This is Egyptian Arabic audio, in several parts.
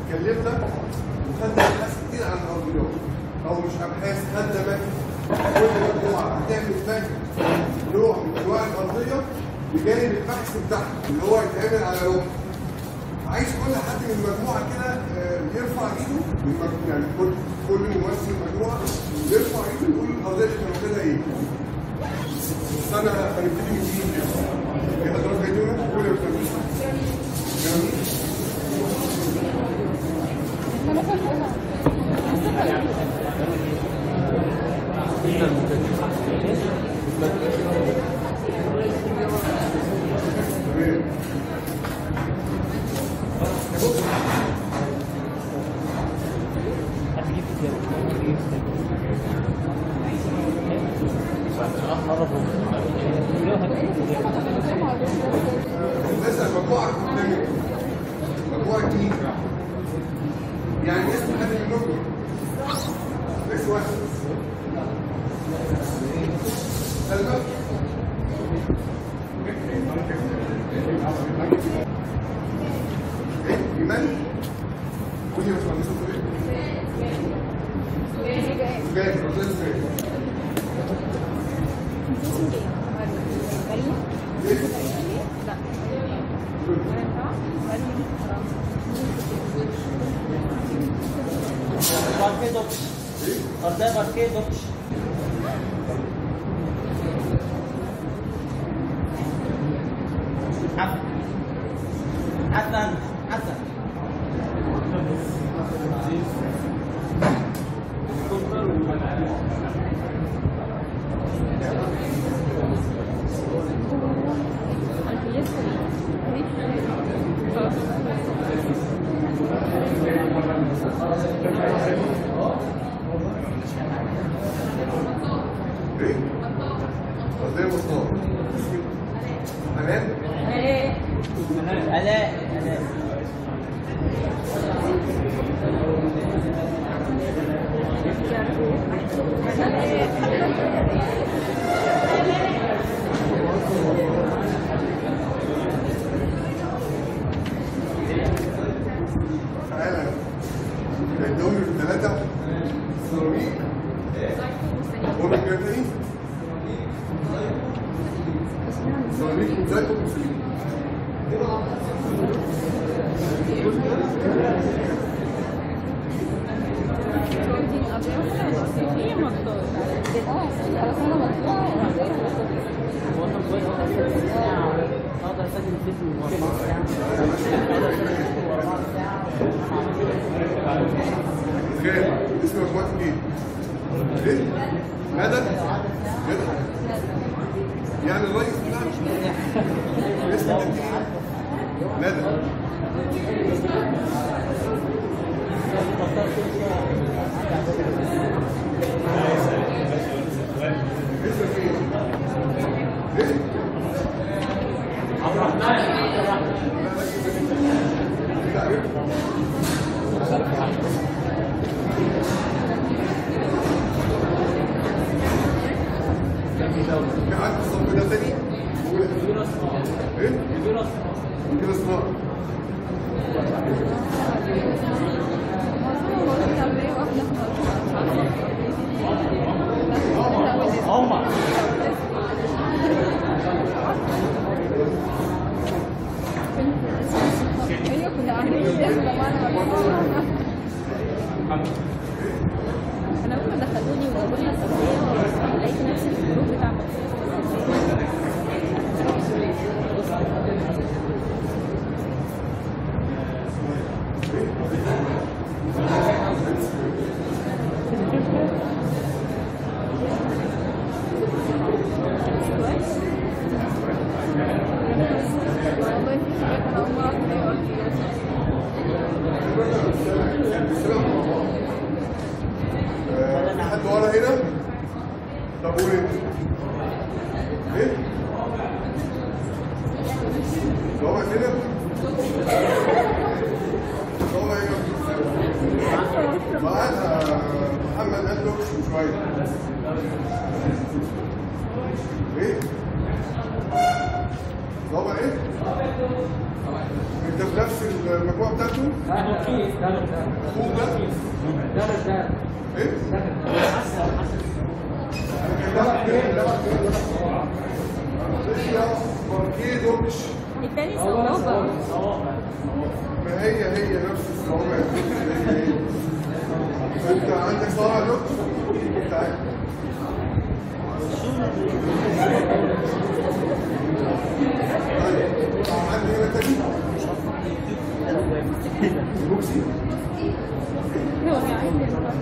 اتكلمنا وخدنا ابحاث كتير عن الارضيات او مش ابحاث خدنا مكن كل مجموعه هتعمل مكن نوع من انواع الارضيه بجانب البحث بتاعها اللي هو يتعمل على لوحه عايز كل حد من المجموعه كده آه، يرفع ايده من مج- يعني كل كل ممثل مجموعه يرفع ايده يقول القضيه اللي كانوا كده ايه بس انا هنبتدي من جديد كده كده حضرتك هيدونا قول يا استاذ جميل تمام مثلا مجموعه قدامك مجموعه جديده يعني اسم حد منكم بس واحد سلمى ايه ايمان قولي يا باشمهندس ايه زجاج رصاص زجاج Barquedox. Orada Barquedox. حسن حسن ايه قضيه مصطفى حنان علاء علاء تعالى عندهم الثلاثة سيراميك ومجانين سيراميك وزيت ومسلمين وانا صغير اقدر اسجل ساعه اقدر اسجل فيديو وربع ساعه اقدر اسجل فيديو وربع ساعه خير اسم مجموعتك ايه؟ ايه؟ مدى؟ مدى؟ يعني الرئيس بتاعك اسم ندى اسمك ايه؟ ايه؟ لا، إيه؟ في حد في الصف ده تاني؟ قول. ايه؟ كده اسمها هما انا اول ما دخلوني وجابوا لنا الصبحيه لقيت نفسي في الجروب بتاع كويس والله في حاجات انا اول مره اعرف إن هي أرضيات. آه، في حد ورا هنا؟ طب قول انت. ايه؟ هو هنا؟ هو هنا معانا محمد قال له من شويه ايه؟ هو ايه؟ انت في نفس المجموعه بتاعته؟ اخوك ده؟ ايه؟ ماركيه دورش التاني صوابع ما هي هي نفس الصوابع انت عندك صوابع دكتور تعال طيب عندي هنا تاني بوكسي هو عايز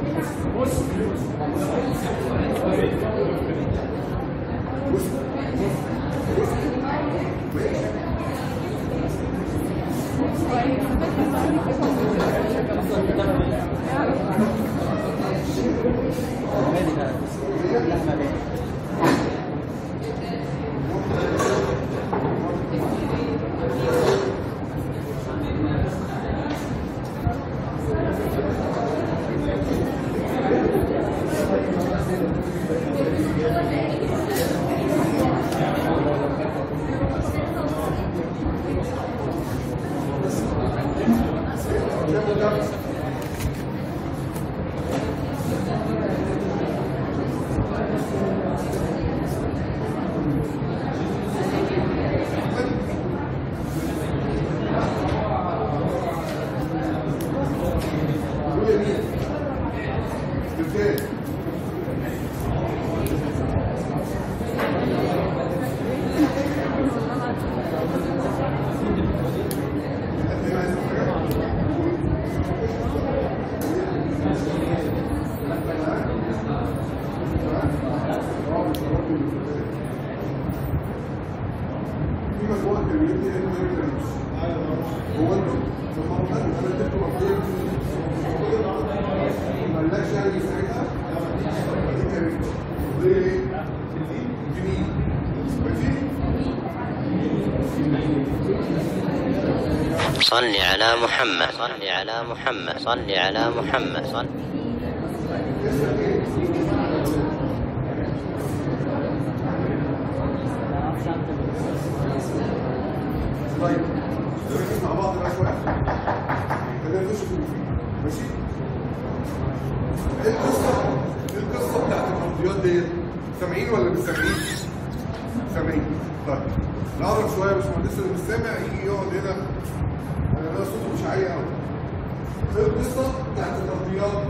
قول يمين بالتالي في مجموعة كلمات هي المهم هو انت لما حد انا اديته مفروض مالكش يعني ساعتها دي كانت ليه؟ جميل ماشي؟ صل على محمد صل على محمد صل على محمد صل طيب نركز مع بعض بقى شويه خلينا نخش في المفيد ماشي ايه القصه ايه القصه بتاعت الارضيات ديت سامعين ولا مش سامعين؟ سامعين طيب نعرف شويه يا باشمهندس اللي مش سامع يجي يقعد هنا انا ده صوته مش عالي قوي ايه القصه بتاعت الارضيات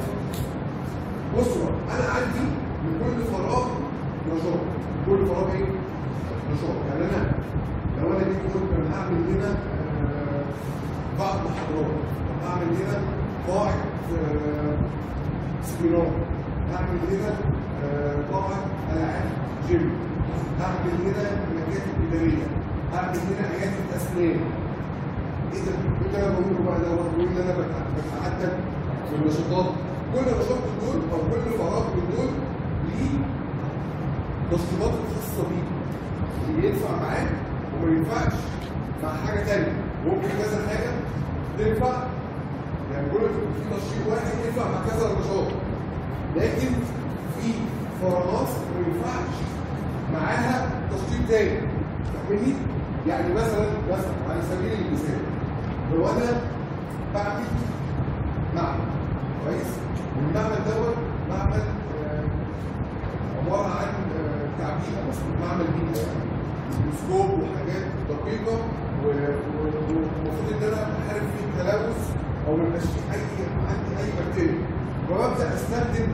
بصوا بقى، انا عندي لكل فراغ نشاط كل فراغ ايه؟ نشاط يعني انا لو انا جيت قلت انا هعمل هنا آه، قاعة محاضرات هعمل هنا قاعة آه، سيمينار هعمل هنا آه، قاعة العاب جيم هعمل هنا مكاتب اداريه هعمل هنا عياده اسنان ايه ده؟ ايه اللي انا بقوله بقى ده؟ هو بيقول ان انا بت- بتعدد في النشاطات كل نشاط من دول او كل فراغ من دول ليه تشطيبات خاصه بيه اللي ينفع معاه وما ينفعش مع حاجه ثانيه ممكن كذا حاجه تنفع يعني كل في تشطيب واحد ينفع مع كذا نشاط لكن في فراغات ما ينفعش معاها تشطيب تاني فاهمني؟ يعني مثلا مثلا على سبيل المثال لو انا بعمل معمل كويس والمعمل دوت معمل آه، عباره عن آه، تعبير مثلا معمل بيئه ميكروسكوب وحاجات دقيقه و- و- والمفروض ان انا احارب فيه التلوث او ما يبقاش فيه اي عندي اي بكتيريا فببدا استخدم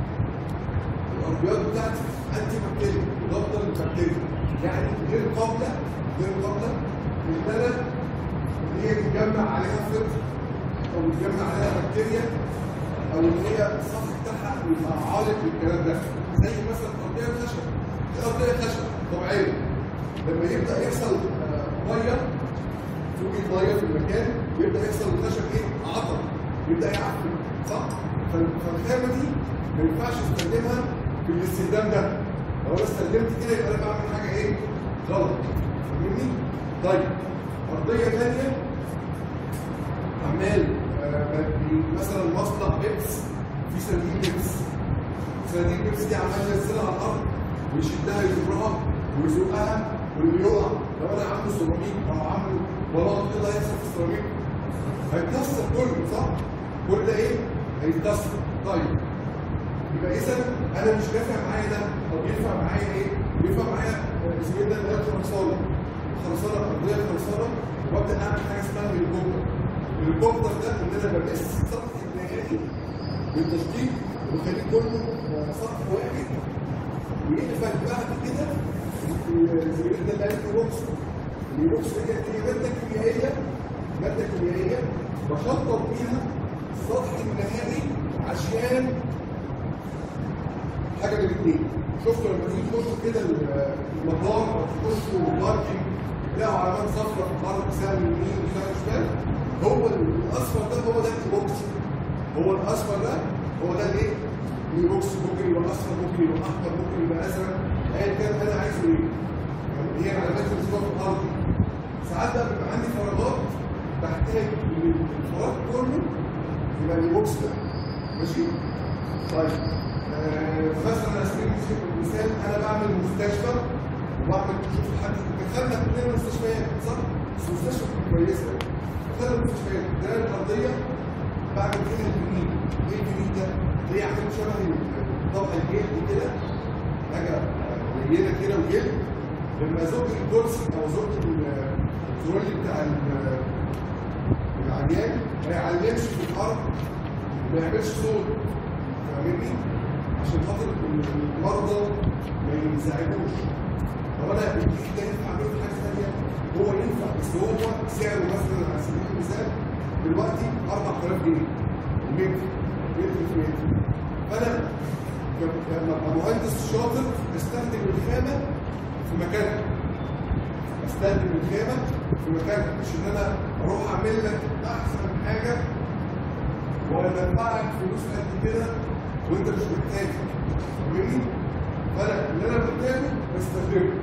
الارضيات بتاعتي انتي بكتيريا ضد البكتيريا يعني غير قابله غير قابله ان انا ان هي تتجمع عليها فطر او تتجمع عليها بكتيريا او ان هي السطح بتاعها يبقى عالق بالكلام ده زي مثلا ارضيه خشب دي ارضيه خشب طبيعيه لما يبدا يحصل آه، ميه توجد ميه في المكان يبدا يحصل الخشب ايه؟ عطر يبدا يعفن صح؟ فال- فالخامه دي ما ينفعش استخدمها في الاستخدام ده لو انا استخدمت كده يبقى انا بعمل حاجه ايه؟ غلط فاهمني؟ طيب ارضيه ثانيه عمال آه، بدي مثلا مصنع بيبس في صناديق بيبس صناديق بيبس دي عمال ينزلها على الارض ويشدها يجرها ويزقها واللي يقع لو انا عامله سيراميك او عامله بلاط ايه اللي هيحصل في السيراميك؟ هيتكسر كله صح؟ كل ده ايه؟ هيتكسر طيب يبقى اذا انا مش نافع معايا ده طب ينفع معايا ايه؟ ينفع معايا اسمه ده اللي هي الخرسانه الخرسانه الارضيه الخرسانه وابدا اعمل حاجه اسمها هليكوبتر الهليكوبتر ده ان انا بمس سطح النهائي بالتشطيب وخليه كله سطح واحد ويقفل بعد كده الزميل ده اللي قال بوكس البوكس دي هي ماده كيميائيه ماده كيميائيه بشطب بيها السطح النهائي عشان حاجه من الاثنين شفتوا لما تيجي تخشوا كده المطار او تخشوا الباركينج تلاقوا علامات صفراء في الارض سهم يمين وسهم شمال هو الاصفر ده هو ده البوكس هو الاصفر ده هو ده الايه؟ البوكس ممكن يبقى اصفر ممكن يبقى احمر ممكن يبقى ازرق ايا كان انا عايزه ايه؟ يعني هي العلامات اللي بتبقى في الارض ساعات بقى بيبقى عندي فراغات بحتاج من الفراغ كله يبقى البوكس ده ماشي؟ طيب آه مثلا على سبيل المثال انا بعمل مستشفى وبعمل شوف حد دخلنا كلنا مستشفيات صح؟ بس مستشفى كويسه دخلنا المستشفيات الدراسه الارضيه بعمل كده الجنين ايه الجنين ده؟ ليه عامل شبه طبق الجلد كده حاجه قليله كده وجلد لما زوج الكرسي او زوج الترولي بتاع العيان ما يعلمش في الارض ما يعملش صوت فاهمني؟ عشان خاطر المرضى ما ينزعجوش طب انا الجديد ده ينفع اعمله في حاجه ثانيه؟ هو ينفع بس هو سعره مثلا على سبيل المثال دلوقتي 4000 جنيه متر متر في متر فانا لما ابقى مهندس شاطر استخدم الخامه في مكانها استخدم الخامه في مكانها مش ان انا اروح اعمل لك احسن حاجه وادفعك فلوس قد كده وانت مش محتاج فاهمني؟ فانا اللي انا محتاجه بستخدمه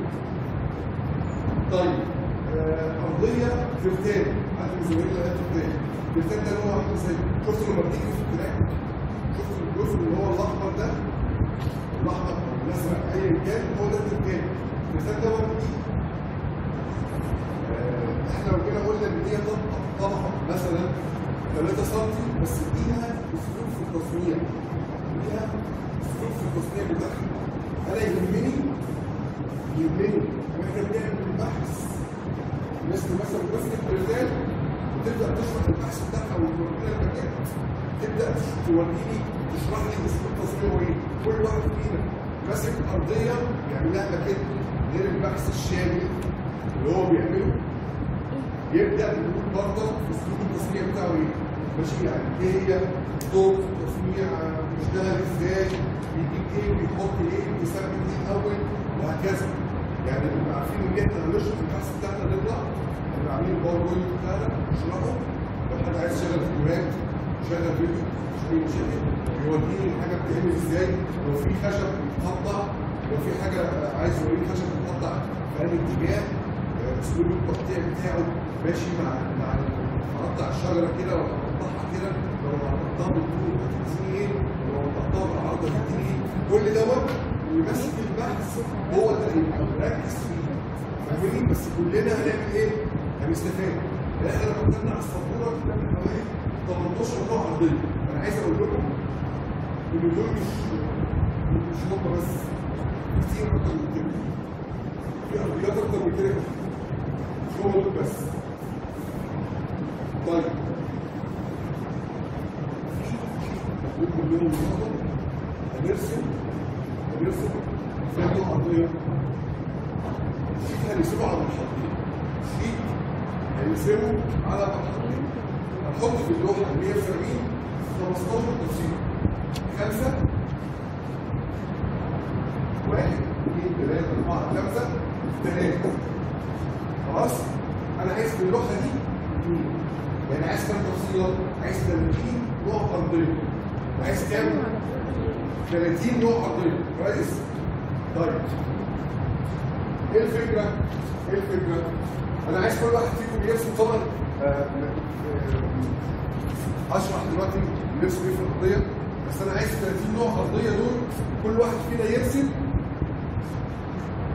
طيب آه ارضيه ترتان عندي مزورين لغايه ترتان الترتان ده اللي هو عامل ازاي؟ شفت لما بتيجي في التراك شفت الجزء اللي هو الاحمر ده الاحمر او الازرق ايا كان هو ده الترتان الترتان ده هو الجديد آه احنا لو جينا قلنا ان هي طبقه مثلا 3 سم بس ليها اسلوب في التصنيع ليها اسلوب في التصنيع بتاعها انا يهمني يهمني واحنا بنعمل البحث الناس اللي مثلا ماسكه البلدان وتبدا تشرح البحث بتاعها وتورينا المكان تبدا توريني تشرح لي اسلوب تصنيعه ايه كل واحد فينا ماسك ارضيه يعمل لها مكان غير البحث الشامل اللي هو بيعمله يبدا يقول برضه اسلوب التصنيع بتاعه ايه ماشي يعني ايه هي طرق التصنيع بيشتغل ازاي بيجيب ايه بيحط ايه بيثبت ايه الاول وهكذا يعني نبقى عارفين ان احنا هنشرح البحث بتاعنا نطلع نبقى عاملين الباوربوينت بتاعنا نشرحه لو حد عايز يشغل فيديوهات يشغل فيديو مش اي مشاكل يوديني الحاجه بتتعمل ازاي لو في خشب بيتقطع لو في حاجه عايز يوريني خشب بيتقطع في اي اتجاه اسلوب التقطيع بتاعه ماشي مع مع هقطع الشجره كده ولا هقطعها كده لو هقطعها بالطول هتديني ايه لو هقطعها بالعرض هتديني ايه كل دوت اللي ماسك البحث هو ده اللي مركز فيه فاهمين بس كلنا هنعمل ايه؟ هنستفاد يعني احنا لما كنا على السبوره بنعمل حوالي 18 نوع ارضيه انا عايز اقول لكم ان دول مش مش هم بس كتير اكتر من كده في ارضيات اكتر من كده مش هم دول بس طيب دول كلهم النهارده هنرسم هنرسم فيها نوع ارضيه شيء هنرسمه على مرحلتين شيء هنرسمه على مرحلتين هنحط في اللوحه 170 15 تفصيل خمسه واحد اثنين ثلاثه اربعه خمسه ثلاثه خلاص انا عايز في اللوحه دي اثنين يعني عايز كام تفصيله؟ عايز 30 نوع ارضيه وعايز كام؟ 30 نوع ارضيه كويس؟ طيب ايه الفكره؟ ايه الفكره؟ انا عايز كل واحد فيكم يرسم طبعا آه، آه، هشرح دلوقتي نرسم ايه في الارضيه بس انا عايز 30 نوع ارضيه دول كل واحد فينا يرسم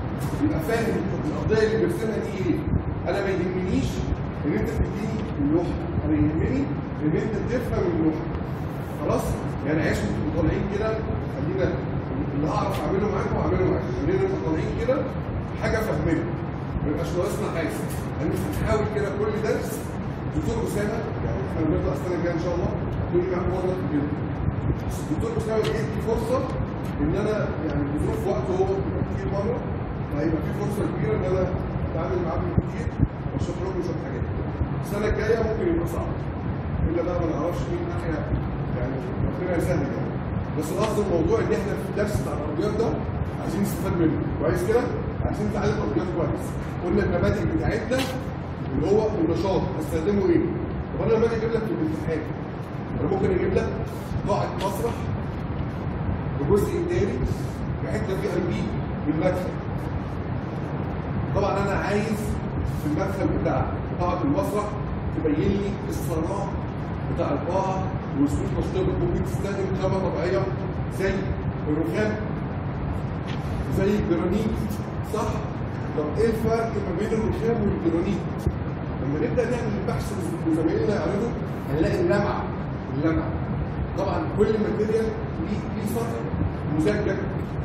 يبقى فاهم القضيه اللي بيرسمها دي ايه انا ما يهمنيش ان انت تديني اللوحه انا يهمني ان انت تفهم اللوحه خلاص يعني عيش انتوا طالعين كده خلينا اللي اعرف اعمله معاكم اعمله معاكم خلينا انتوا طالعين كده حاجه فاهمينها ما يبقاش ناقصنا حاجه انا مش هنحاول كده كل درس دكتور اسامه يعني احنا بنبدا السنه الجايه ان شاء الله هتكون معاكم مره كده بس الدكتور اسامه بيدي فرصه ان انا يعني بظروف وقت هو بيبقى كتير مره فهيبقى في فرصه كبيره ان انا اتعامل معاكم كتير واشرح لكم شويه حاجات السنه الجايه ممكن يبقى صعب الا بقى ما نعرفش مين ناحيه يعني ربنا يسهل يعني بس قصد الموضوع ان احنا في الدرس بتاع الارضيات ده عايزين نستفاد منه كويس كده؟ عايزين نتعلم ارضيات كويس قلنا النماذج بتاعتنا اللي هو النشاط هستخدمه ايه؟ طب انا لما اجي اجيب لك في الامتحان انا ممكن اجيب لك قاعه مسرح بجزء تاني بحته فيه قلبي بالمدخل طبعا انا عايز في المدخل بتاع قاعه المسرح تبين لي الصناعه بتاع القاعه واسلوب تشطيبها ممكن تستخدم خامه طبيعيه زي الرخام زي الجرانيت صح؟ طب ايه الفرق ما بين الرخام والجرانيت؟ لما نبدا نعمل البحث وزمايلنا يعرضوا هنلاقي اللمعه اللمعه طبعا كل ماتيريال ليه ليه سطح مزجج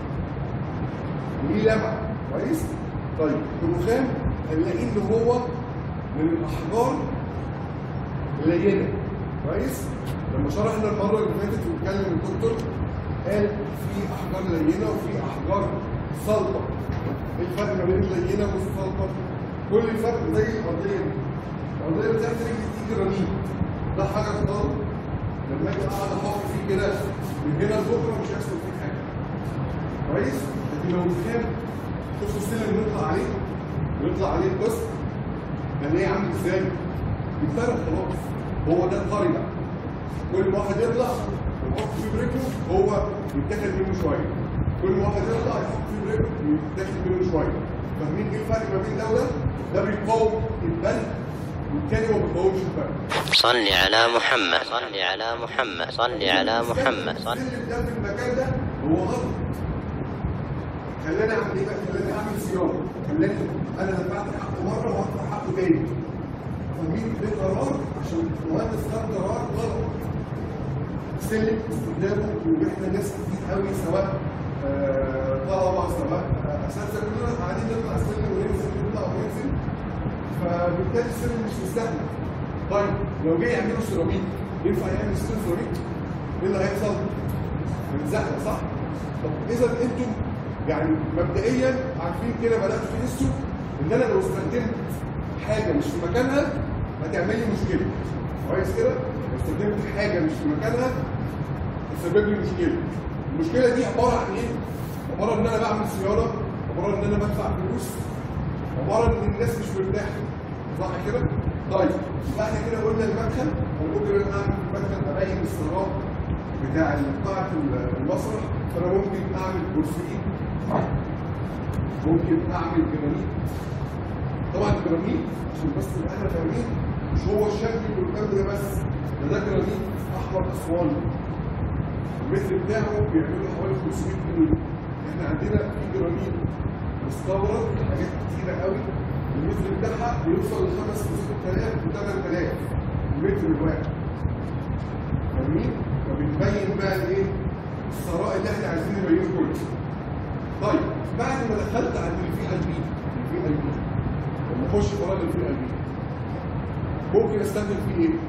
وليه لمعه كويس؟ طيب الرخام هنلاقيه ان هو من الاحجار اللينه كويس؟ لما شرحنا المره اللي فاتت واتكلم الدكتور قال في احجار لينه وفي احجار صلبه ايه الفرق ما بين اللينه والصلبه؟ كل الفرق زي الارضيه دي الارضيه بتاعت رجلي دي جرانيت ده حجر صلب لما اجي اقعد احط فيه كده من هنا لبكره مش هيحصل فيه حاجه كويس؟ لكن لو الخام شفتوا السلم اللي نطلع عليه نطلع عليه بص هنلاقيه عامل ازاي؟ بيتفرق خلاص هو ده القرية كل واحد يطلع يحط فيه برجله هو يتاخد منه شويه كل واحد يطلع يحط فيه برجله يتاخد منه شويه فاهمين ايه الفرق ما بين ده وده؟ ده بيقاوم البرد والتاني ما بيقاومش البرد صل على محمد صل على محمد صل على محمد صل السلم ده في المكان ده هو غلط خلاني اعمل ايه بقى؟ خلاني اعمل صيانه خلاني انا دفعت حقه مره وهدفع حقه تاني فاهمين ده قرار عشان المهندس خد قرار غلط سلم استخدامه واحنا ناس كتير قوي سواء آه، طلبه سواء آه، اساتذه كلنا قاعدين نطلع السلم وننزل نطلع وننزل فبالتالي السلم مش مستهدف طيب لو جه يعملوا سيراميك ينفع يعمل سلم سيراميك؟ ايه اللي هيحصل؟ هنزحلق صح؟ طب اذا انتم يعني مبدئيا عارفين كده بداتوا تحسوا ان انا لو استخدمت حاجه مش في مكانها هتعمل لي مشكله كويس كده؟ لو استخدمت حاجه مش في مكانها تسبب لي مشكله المشكله دي عباره عن ايه؟ عباره ان انا بعمل صيانه عباره ان انا بدفع فلوس عباره ان الناس مش مرتاحه صح كده؟ طيب يبقى احنا كده قلنا المدخل انا ممكن انا اعمل في المدخل ابين الصراط بتاع قاعه المسرح فانا ممكن اعمل كرسيين ممكن اعمل جرانيت طبعا الجرانيت عشان بس نبقى احنا فاهمين مش هو الشكل اللي قدام ده بس ده ده جرانيت احمر اسواني المتر بتاعه بيعملوا حوالي 500 جنيه احنا عندنا في جرانيت مستورد حاجات كتيره قوي المتر بتاعها بيوصل ل 5000 و 8000 المتر الواحد فاهمين؟ فبنبين بقى الايه؟ الثراء اللي احنا عايزين نبينه كله. طيب بعد ما دخلت عند الفي ال بي الفي ال بي لما اخش فراغ الفي ال بي ممكن استخدم فيه ايه؟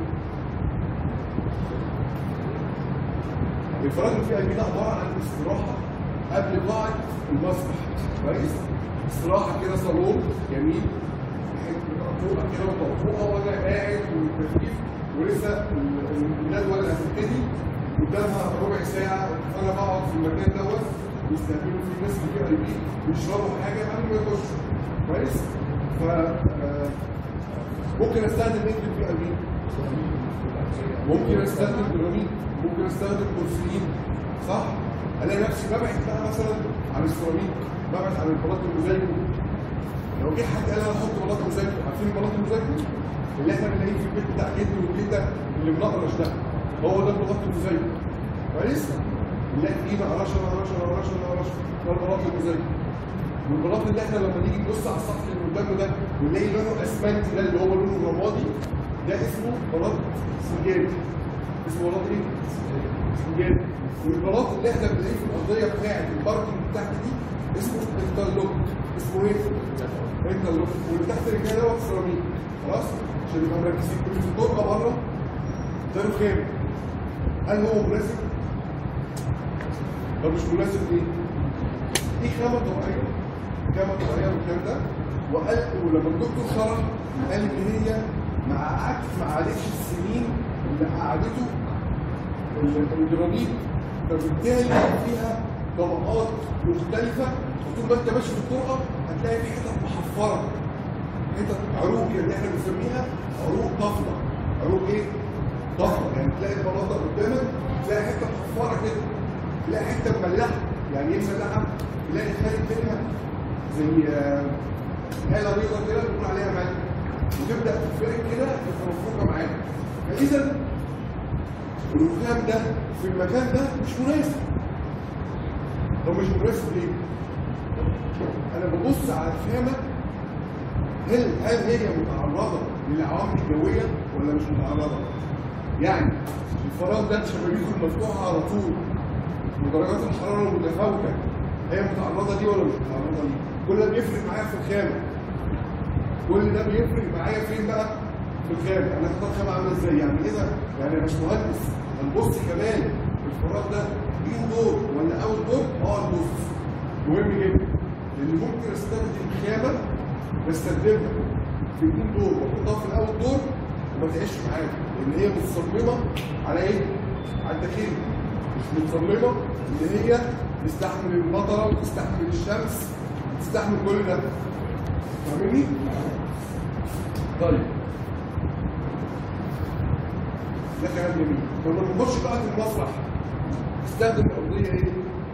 الفراغ الفي ال بي ده عباره عن استراحه قبل قاعه المسرح كويس؟ استراحه كده صالون جميل مرفوعه كده ومرفوعه وانا قاعد والتكييف ولسه ال- ال- الندوه اللي هتبتدي قدامها ربع ساعه فانا بقعد في المكان دوت بيستقبلوا فيه ناس في اي بي بيشربوا حاجه قبل ما يخشوا كويس؟ ف آه، ممكن استخدم ايه في البي اي بي؟ ممكن استخدم جرانيت ممكن استخدم كرسيين صح؟ الاقي نفسي ببعد بقى مثلا عن السيراميك ببعد عن البلاط المزيكو لو جه حد قال انا احط بلاط مزيكو عارفين البلاط المزيكو؟ اللي احنا بنلاقيه في البيت بتاع جدي وجده اللي بنقرش ده هو ده البلاط المزيكو كويس؟ نلاقي فيه نقرشه نقرشه نقرشه نقرشه ده البلاط المزيكو والبلاط اللي احنا لما نيجي نبص على السطح اللي قدامنا ده ونلاقي لونه اسمنتي ده اللي هو لونه رمادي ده اسمه بلاط سنجاري اسمه بلاط ايه؟ سنجاري والبلاط اللي احنا بنلاقيه في الارضيه بتاعت الباركنج بتاعتي دي اسمه انترلوك اسمه ايه؟ انترلوك واللي تحت رجلنا دوت سيراميك خلاص؟ عشان نبقى مركزين كل في الطرقه بره ده رخام هل هو مناسب؟ لو مش مناسب ليه؟ دي خامة طبيعية خامة طبيعية والكلام ده وقال ولما الدكتور شرح قال إن هي مع عكس معلش السنين اللي قعدته ال- الجرانيت فبالتالي فيها طبقات مختلفة وطول ما أنت ماشي في الطرقة هتلاقي في حتت محفرة حتت عروق اللي احنا بنسميها عروق طفلة عروق ايه؟ طفلة يعني تلاقي البلاطة قدامك تلاقي حتة محفرة كده تلاقي حتة مملحة يعني ايه مملحة؟ تلاقي خارج منها زي آه، آلة بيضة كده بنقول عليها ملح وتبدأ تتفرق كده تبقى مفروضة معاك فإذا الرخام ده في المكان ده مش مناسب طب مش مناسب ليه؟ أنا ببص على الخامة هل هل هي متعرضة للعوامل الجوية ولا مش متعرضة؟ يعني الفراغ ده شبابيكه المفتوحة على طول ودرجات الحرارة متفاوتة هي متعرضة دي ولا مش متعرضة دي؟ كل ده بيفرق معايا في الخامة كل ده بيفرق معايا فين بقى؟ في الخامة أنا اختار خامة عاملة ازاي؟ يعني إذا يعني يا باشمهندس هنبص كمان الفراغ ده ان دور ولا اوت دور؟ اه نبص مهم جدا لأن ممكن استخدم خامة بستخدمها في الان دور واحطها في الاوت دور وما تعيش معايا لان هي متصممه على ايه؟ على الداخلي مش متصممه ان هي تستحمل المطره وتستحمل الشمس تستحمل كل ده فاهمني؟ طيب ده كلام جميل لما نخش بقى في المسرح استخدم الارضيه ايه؟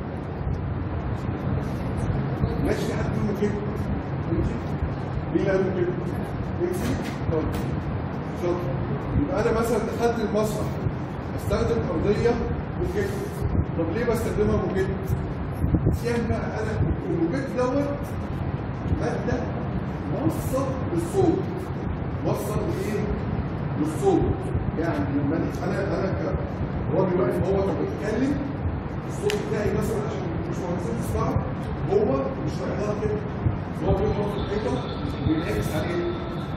ماشي في حد منه كده ماشي مين قال كده؟ ماشي طيب شاطر يبقى انا مثلا دخلت المسرح استخدم ارضيه موكيت طب ليه بستخدمها موكيت؟ عشان بقى انا الموكيت دوت ماده موصل للصوت موصل لايه؟ للصوت يعني لما أنا- انا انا ك- راجل واقف هو بيتكلم الصوت بتاعي مثلا عشان مش مهندسين تسمعه هو مش رايح لها كده هو بيقف في الحيطه وينعكس عليه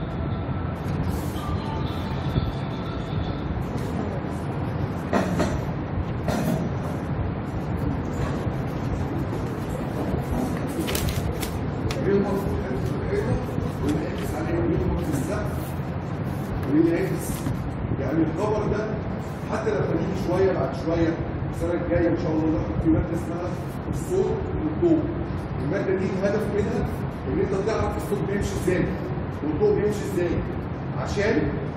بيخبط في الحيطه وينعكس عليه ويخبط في السقف وينعكس يعني الخبر ده حتى لما نيجي شويه بعد شويه السنه الجايه ان شاء الله ناخد في ماده اسمها الصوت والضوء الماده دي الهدف منها ان انت تعرف الصوت بيمشي ازاي والضوء بيمشي ازاي عشان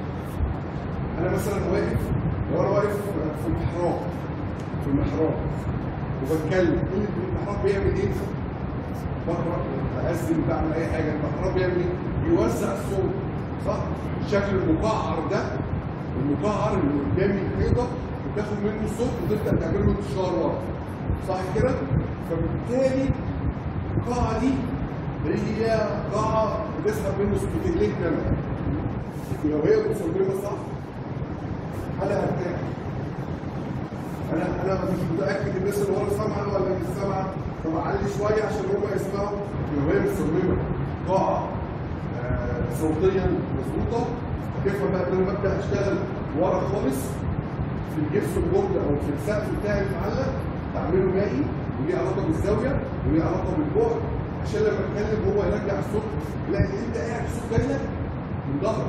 انا مثلا واقف لو انا واقف في المحراب في المحراب وبتكلم كل المحراب بيعمل ايه؟ بقرا بأذن بعمل اي حاجه المحراب بيعمل ايه؟ بيوزع الصوت صح؟ الشكل المقعر ده المقعر اللي قدامي الحيطه بتاخد منه الصوت وتبدا تعمل له انتشار ورا صح كده؟ فبالتالي القاعه دي هي قاعه بتسحب منه سبوتيكليك نمط لو هي مصممه صح انا هرتاح انا انا مش متاكد الناس اللي ورا سامعه ولا مش سامعه طب اعلي شويه عشان هم يسمعوا لو هي مصممه قاعه آه، صوتيا مظبوطه هتفهم بقى ان انا ببدا اشتغل ورا خالص في الجبس البورد او في السقف بتاعي المعلق بعمله مائي وليه علاقه بالزاويه وليه علاقه بالبعد عشان لما اتكلم هو يرجع الصوت يلاقي ان انت قاعد الصوت جاي لك من ظهرك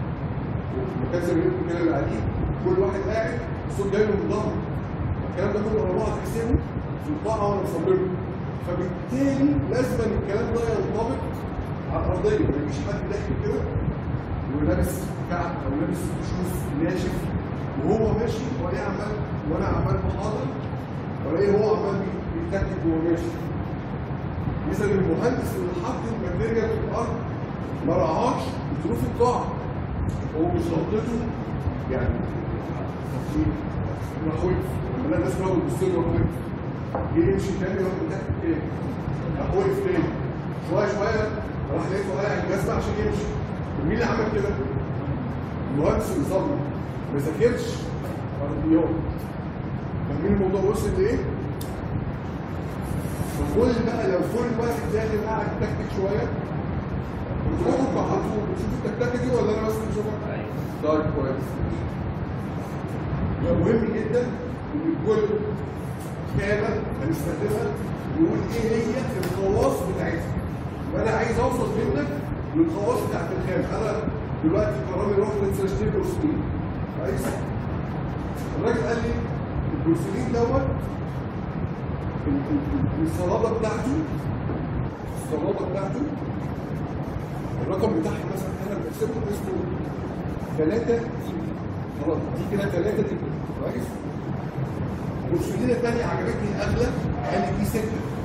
وكان زميلكم كده اللي قاعدين كل واحد قاعد الصوت جاي له من ظهره الكلام ده كله على بعض تحسبه في القاعه وانا مصممه فبالتالي لازم الكلام ده ينطبق على الارضيه ما يجيش حد داخل كده ولابس كعب او لابس شوز ناشف وهو ماشي وانا عمال وانا عمال بحاضر والاقيه هو عمال بي- بيتكتك وهو ماشي مثلا المهندس اللي حط الماتيريال في الارض ما رعاش ظروف القاعه هو مش غلطته يعني راح وقف لما الناس كلها بتبص له راح وقف جه يمشي تاني راح تحت تاني راح وقف تاني شويه شويه راح لقيته قلع الجزمه عشان يمشي مين اللي عمل كده؟ المهندس اللي صبري ما ذاكرش ارضيات فاهمين الموضوع وصل لايه؟ فكل بقى لو كل واحد داخل قاعد تكتك شويه بتروحوا على طول بتشوفوا التكتكه دي ولا انا بس اللي بشوفها؟ طيب كويس يبقى مهم جدا ان كل كلمه هنستخدمها نقول ايه هي الخواص بتاعتها يبقى انا عايز اوصل منك للخواص بتاعت الخام انا دلوقتي قررني اروح لسه اشتري بورسلين كويس الراجل قال لي البورسلين دوت ال- ال- ال- الصلابه بتاعته الصلابه بتاعته الرقم بتاعها مثلا انا بحسبه اسمه 3 دي خلاص دي كده 3 دي كويس بورسلينه ثانيه عجبتني اغلى قال لي دي 6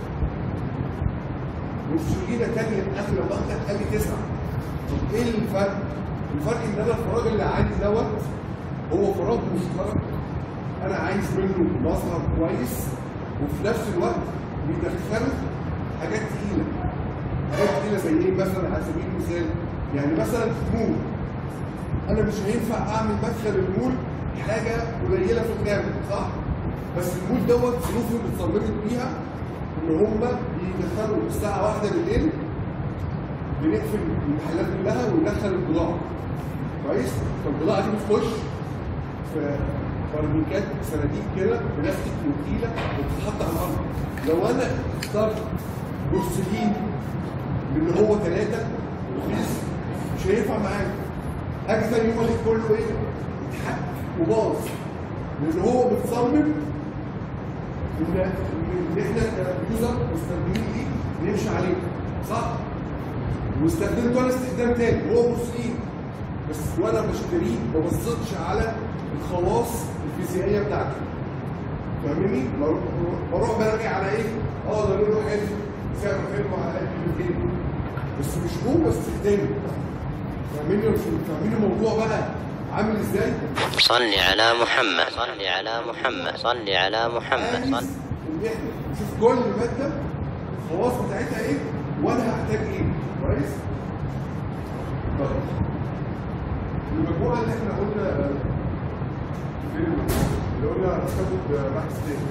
بورسلينه ثانيه اغلى واحده قال لي 9 طب ايه الفرق؟ الفرق ان انا الفراغ اللي عندي دوت هو فراغ مشترك انا عايز منه مظهر كويس وفي نفس الوقت بيدخل حاجات تقيله حاجات تقيله زي ايه مثلا على سبيل المثال يعني مثلا مول انا مش هينفع اعمل مدخل المول حاجه قليله في الجامع صح بس المول دوت ظروفه اللي اتصممت بيها ان هم بيدخلوا الساعه واحدة بالليل بنقفل المحلات كلها وندخل البضاعه كويس فالبضاعه دي بتخش في برميكات صناديق كده بلاستيك وتقيله وبتتحط على الارض لو انا اخترت بورسلين من اللي هو ثلاثه رخيص مش هينفع معايا اجي ثاني يوم الاقي كله ايه؟ اتحك وباظ لان هو متصمم ان ان احنا كيوزر مستخدمين ليه نمشي عليه صح؟ واستخدمته انا استخدام تاني هو بورسلين بس وانا بشتريه ما بصيتش على الخواص الفيزيائيه بتاعته فاهمني؟ بروح بروح براجع على ايه؟ اه ده لونه حلو سعره حلو على قد الاثنين بس مش هو استخدامه فاهمني مش فاهمين الموضوع بقى عامل ازاي؟ صل على محمد صل على محمد صل على محمد صل عايز ان احنا نشوف كل ماده الخواص بتاعتها ايه وانا هحتاج ايه كويس؟ طيب المجموعه اللي احنا قلنا فين المجموعة؟ اللي قلنا هناخد بحث تاني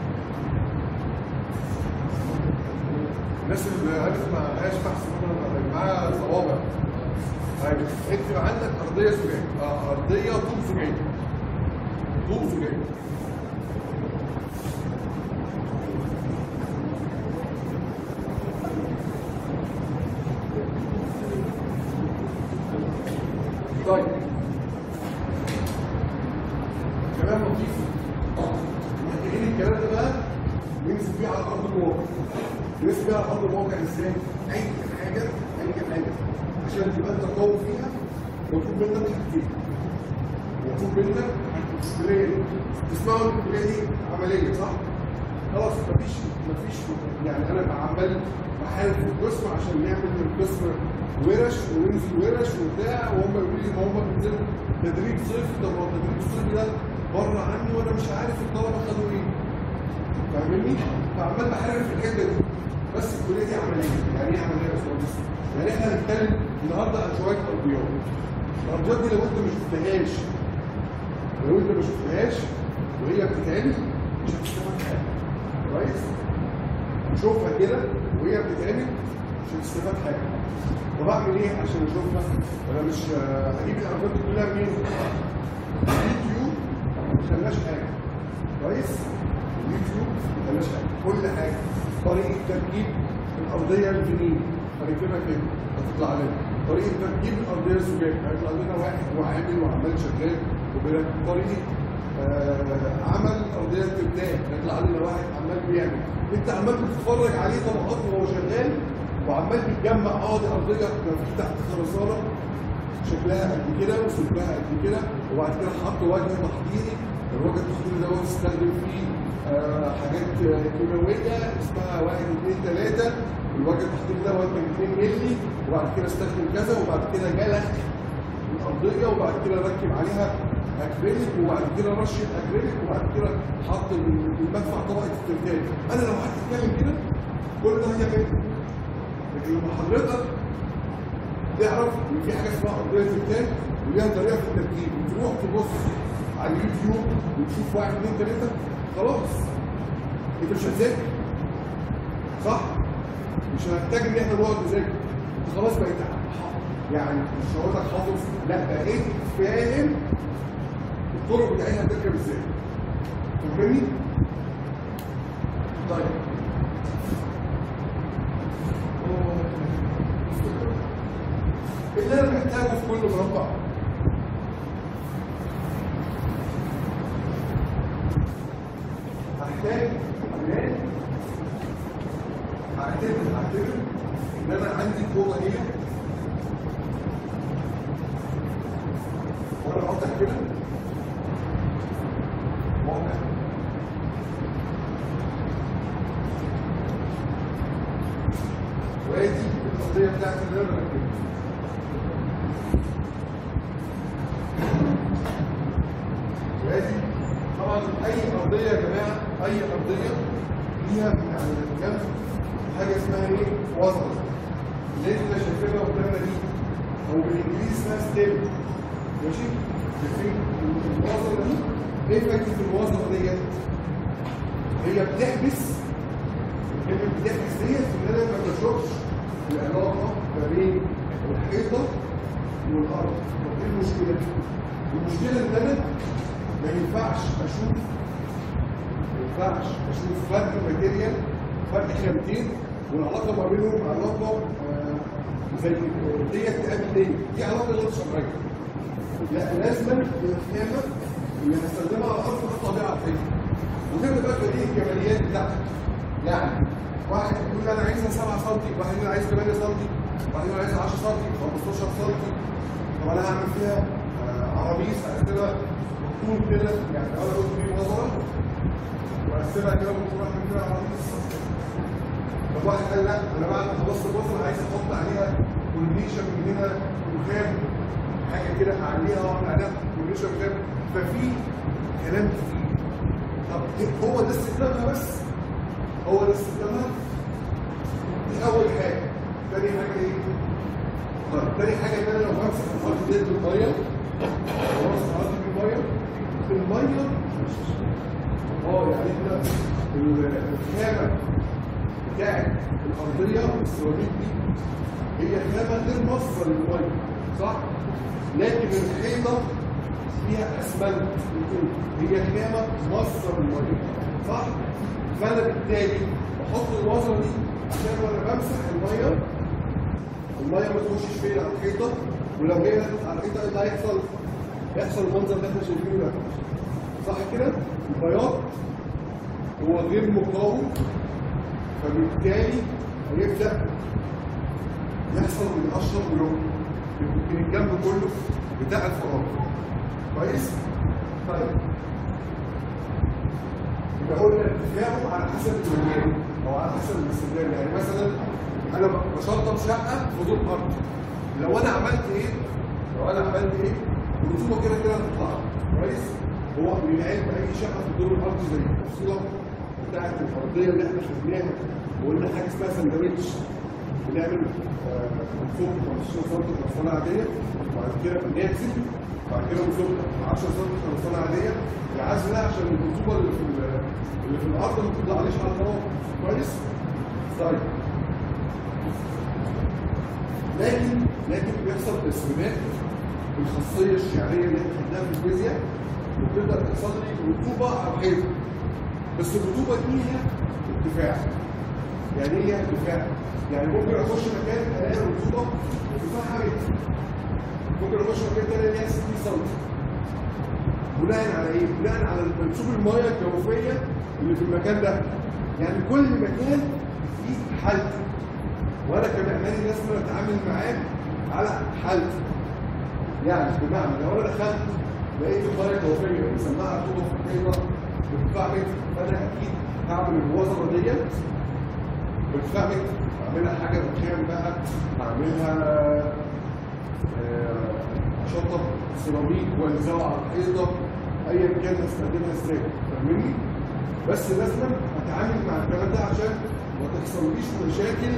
الناس اللي عرفت ما لهاش بحث مثلا معاها صوابع طيب انت عندك ارضيه زجاج اه ارضيه طوب زجاج طوب زجاج طيب كلام لطيف محتاجين الكلام ده بقى ننزل بيه على ارض الواقع ننزل بيه على ارض الواقع ازاي؟ اي حاجه اي حاجه عشان تبقى انت قوي فيها مطلوب منك حاجتين مطلوب منك الكليه دي تسمعوا ان الكليه دي عمليه صح؟ خلاص مفيش مفيش يعني انا عمال بحارب في القسم عشان نعمل من القسم ورش وننزل ورش وبتاع وهم يقولوا لي ما هم بينزلوا تدريب صيفي طب هو التدريب الصيفي ده بره عني وانا مش عارف الطلبه خدوا ايه فاهمني؟ فعمال بحارب في الحته دي بس الكليه دي عمليه يعني ايه عمليه يا باشمهندس؟ يعني احنا هنتكلم النهارده عن شويه ارضيات الارضيات دي لو انت ما شفتهاش لو انت ما شفتهاش وهي بتتعمل مش هتستفاد حاجه كويس؟ شوفها كده وهي بتتعمل مش هتستفاد حاجه طب اعمل ايه عشان اشوفها؟ انا مش آه، هجيب الارضيات دي كلها منين؟ اليوتيوب ما خلاش حاجه كويس؟ اليوتيوب ما خلاش حاجه كل حاجه طريقه تركيب الارضيه الفينيل هنكتبها كده هتطلع لنا طريقه تركيب الارضيه الزجاج هيطلع لنا واحد هو عامل وعمال شغال وبلا- طريقه آه عمل ارضيه التبدال هيطلع لنا واحد عمال بيعمل انت عمال بتتفرج عليه طبقات وهو شغال وعمال بيتجمع اه دي ارضيه لو في تحت خرسانه شكلها قد كده وسلكها قد كده وبعد كده حط وجه تحضيري الوجه التحضيري ده هو استخدم فيه آه حاجات آه، كيماويه اسمها واحد اثنين ثلاثه الوجه التحضيري ده وزن 2 مللي وبعد كده استخدم كذا وبعد كده جلخ الارضيه وبعد كده ركب عليها اكريليك وبعد كده رش الاكريليك وبعد كده حط المدفع طبقه الترتان انا لو قعدت اتكلم كده كل ده هيعمل لما حضرتك تعرف ان في حاجه اسمها ارضيه التانك وليها طريقه في التركيب وتروح تبص على اليوتيوب وتشوف واحد اثنين ثلاثه خلاص انت مش هتذاكر صح؟ مش هنحتاج ان احنا نقعد نذاكر انت خلاص بقيت ح- يعني مش هقول لك حافظ لا بقيت فاهم الطرق بتاعتها بتركب ازاي فاهمني؟ طيب اللي انا محتاجه في كل مربع هحتاج بلان هعتبر هعتبر ان انا عندي كوره هنا وانا اقطع كده واقطع وادي القضيه بتاعتي اللي انا بركبها وادي طبعا اي ارضيه يا جماعه اي ارضيه ليها من على الجنب حاجه اسمها ايه؟ وزن اللي انت شايفينها قدامنا دي او بالانجليزي اسمها ستيب ماشي؟ شايفين الوزنه دي؟ ايه فايده الوزنه ديت؟ هي بتحبس هي بتحبس ديت ان انا ما بشوفش العلاقه ما بين الحيطه والارض طب ايه المشكله؟ المشكله ان انا ما ينفعش اشوف ما ينفعش اشوف فرق ماتيريال فرق خامتين والعلاقه ما بينهم علاقه آه، زي ديت تقابل ديت دي علاقه غير شرعيه لا لازم الخامه اللي هستخدمها على الارض تبقى طبيعه فيها وتبقى بقى ايه الجماليات بتاعتك يعني واحد يقول انا عايزها 7 سم واحد يقول عايز 8 سم واحد يقول عايز 10 سم 15 سم طب انا هعمل فيها آه، عرابيس هقسمها طول كده يعني انا قلت دي نظره واقسمها كده ممكن اعمل فيها عرابيس طب واحد قال لا انا بعد ما خلصت البصره عايز احط عليها كورنيشن من هنا رخام حاجه كده اعليها واعمل عليها كورنيشن رخام ففي كلام كتير طب إيه هو ده استخدامها بس هو ده استخدامها دي اول حاجه تاني حاجه ايه؟ طيب تاني حاجه ان انا لو بمسك الارض ديت بالميه لو بمسك الارض بالميه الميه اه يعني احنا ال- الخامه بتاعت الارضيه السيراميك دي هي خامه غير مصدر للميه صح؟ لكن الحيطه فيها اسمنت هي خامه مصدر للميه صح؟ فانا بالتالي بحط الوزن دي عشان وانا بمسح الميه الميه ما تخشش فين على الحيطه ولو هي على الحيطه ايه اللي هيحصل؟ يحصل المنظر اللي احنا شايفينه ده صح كده؟ البياض هو غير مقاوم فبالتالي هيبدا يحصل بيقشر ويوم يمكن الجنب كله بتاع الفراغ كويس؟ طيب يبقى قلنا اتفاقه على حسب المكان او على حسب الاستخدام يعني مثلا انا بشطب شقه في دور ارض لو انا عملت ايه؟ لو انا عملت ايه؟ الرطوبه كده كده هتطلع كويس؟ هو بيلعب اي شقه في الدور الارضي زي التفصيله بتاعت الارضيه اللي احنا شفناها وقلنا حاجه اسمها سندوتش بنعمل آه، فوق 15 سم خرسانه عاديه وبعد كده بنعزل بعد كده بنفك 10 سم خرسانه عاديه العزل ده عشان الرطوبه اللي في ال- اللي في الارض ما تطلعليش على الفراغ كويس؟ طيب لكن لكن بيحصل تسريبات الخاصيه الشعريه اللي احنا خدناها في الفيزياء وبتبدا تحصل لي رطوبه على الحيطه بس الرطوبه دي هي ارتفاع يعني ايه ارتفاع؟ يعني ممكن اخش مكان الاقي الرطوبه ارتفاعها متر ممكن اخش مكان تاني الاقيها 60 سم بناء على ايه؟ بناء على منسوب الميه الجوفيه اللي في المكان ده يعني كل مكان فيه حالته وانا كمعماري لازم اتعامل معاه على حالته يعني بمعنى لو انا دخلت لقيت الميه الجوفيه بنسميها رطوبه في الحيطه بارتفاع متر فانا اكيد هعمل الوزره ديت بارتفاع متر اعملها حاجه رخام بقى اعملها آه، اشطب سيراميك والزقه على الحيطه ايا كان هستخدمها ازاي فاهمني؟ بس لازم اتعامل مع الكلام ده عشان ما تحصليش مشاكل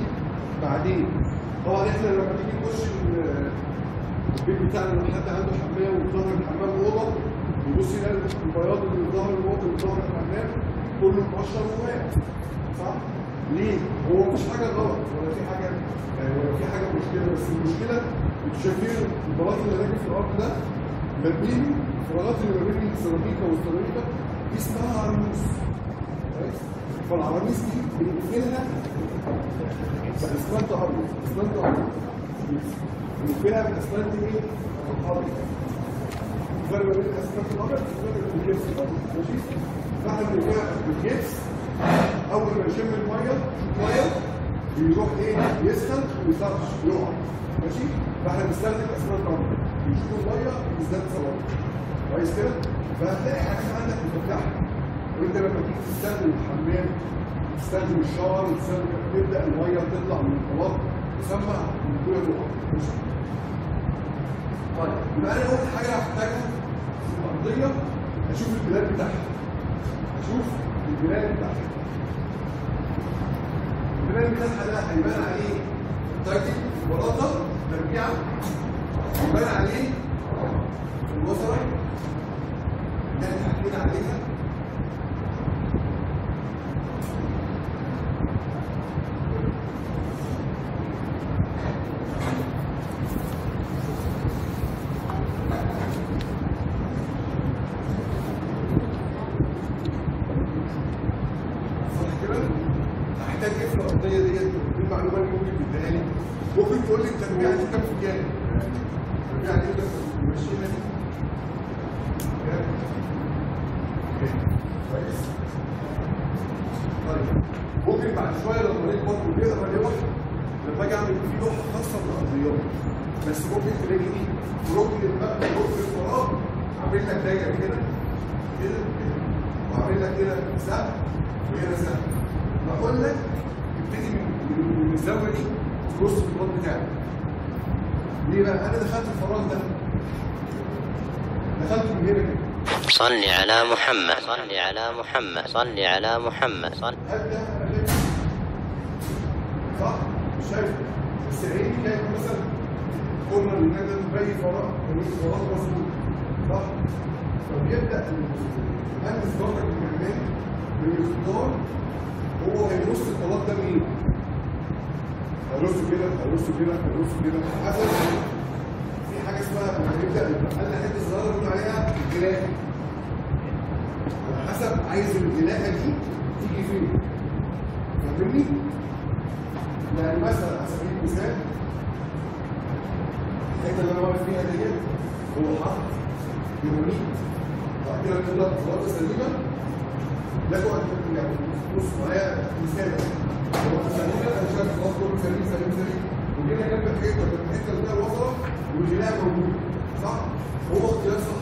بعدين طبعا احنا لما تيجي نخش ال- البيت بتاعنا لو حد عنده حمام وظهر الحمام اوضه يبص يلاقي البياض اللي ظهر الاوضه اللي ظهر الحمام كله مقشر وواقع صح؟ ليه؟ هو مش حاجه غلط ولا في حاجه يعني ولا في حاجه مشكله بس المشكله انتوا شايفين البلاط اللي راكب في الارض ده مرميني الفراغات اللي ما بين السيراميكا والسيراميكا دي اسمها عرموس كويس؟ فالعراميس دي بنقفلها باسمنت ابيض اسمنت ابيض بنقفلها باسمنت ايه؟ ابيض الفرق ما بين الاسمنت الابيض والفرق بين الجبس الابيض ماشي؟ فاحنا بنقفلها بالجبس اول ما يشم الميه شويه بيروح ايه؟ يسخن ويطرش يقع ماشي؟ فاحنا بنستخدم اسمنت ابيض يشوف الميه يزداد صلاه كويس كده؟ فهتلاقي حاجات عندك مفتاحه وانت لما تيجي تستخدم الحمام تستخدم الشاور تستخدم تبدا الميه تطلع من الخلاط تسمع من كل النقط ماشي؟ طيب يبقى انا اول حاجه هحتاجها في الارضيه اشوف البلاد بتاعها اشوف البلاد بتاعها البلاد بتاعها ده هيبان عليه تايتل بلاطه تربيعه يبان عليه الوزره اللي احنا حكينا عليها صح كده؟ هحتاج ايه في الارضيه ديت؟ دي المعلومه اللي ممكن تديها لي ممكن تقول لي التربيعه دي كام في كام؟ التربيعه دي كام ماشيين دي؟ كام؟ كام؟ كويس؟ طيب ممكن بعد شويه لما نكبر ونقرا لوح لما اجي اعمل فيه لوحه خاصه بالارضيات بس ممكن تلاقي ايه؟ ركن المبنى ركن الفراغ عامل لك دايره كده كده كده وعامل لك هنا سهم وهنا سهم بقول لك ابتدي من من- من الزاويه دي تبص في البلاط بتاعك ليه بقى؟ انا دخلت الفراغ ده دخلت من هنا كده صل على محمد صل على محمد صل على محمد صل ابدا ألف. صح؟ مش شايف بس عيني كانت مثلا قلنا ان ده باقي فراغ باقي فراغ مظبوط صح؟ فبيبدا المهندس بره الكمان بيختار هو هيرص الطلاق ده منين؟ هيرصه كده هيرصه كده هيرصه كده حسب في حاجه اسمها لما يبدا يبقى لنا حته صغيره بنقول عليها الجناح على حسب عايز الجناحه دي تيجي فين فاهمني؟ يعني مثلا على سبيل المثال الحته اللي انا واقف فيها ديت هو حط ديناميت بعد كده طلع خلاصه سليمه ده هو يعني بص معايا مثال هو سليمه انا شايف خلاص كله سليم سليم سليم وجينا جنب الحته جنب الحته اللي فيها الوصله والجناح موجود صح؟ هو اختيار صح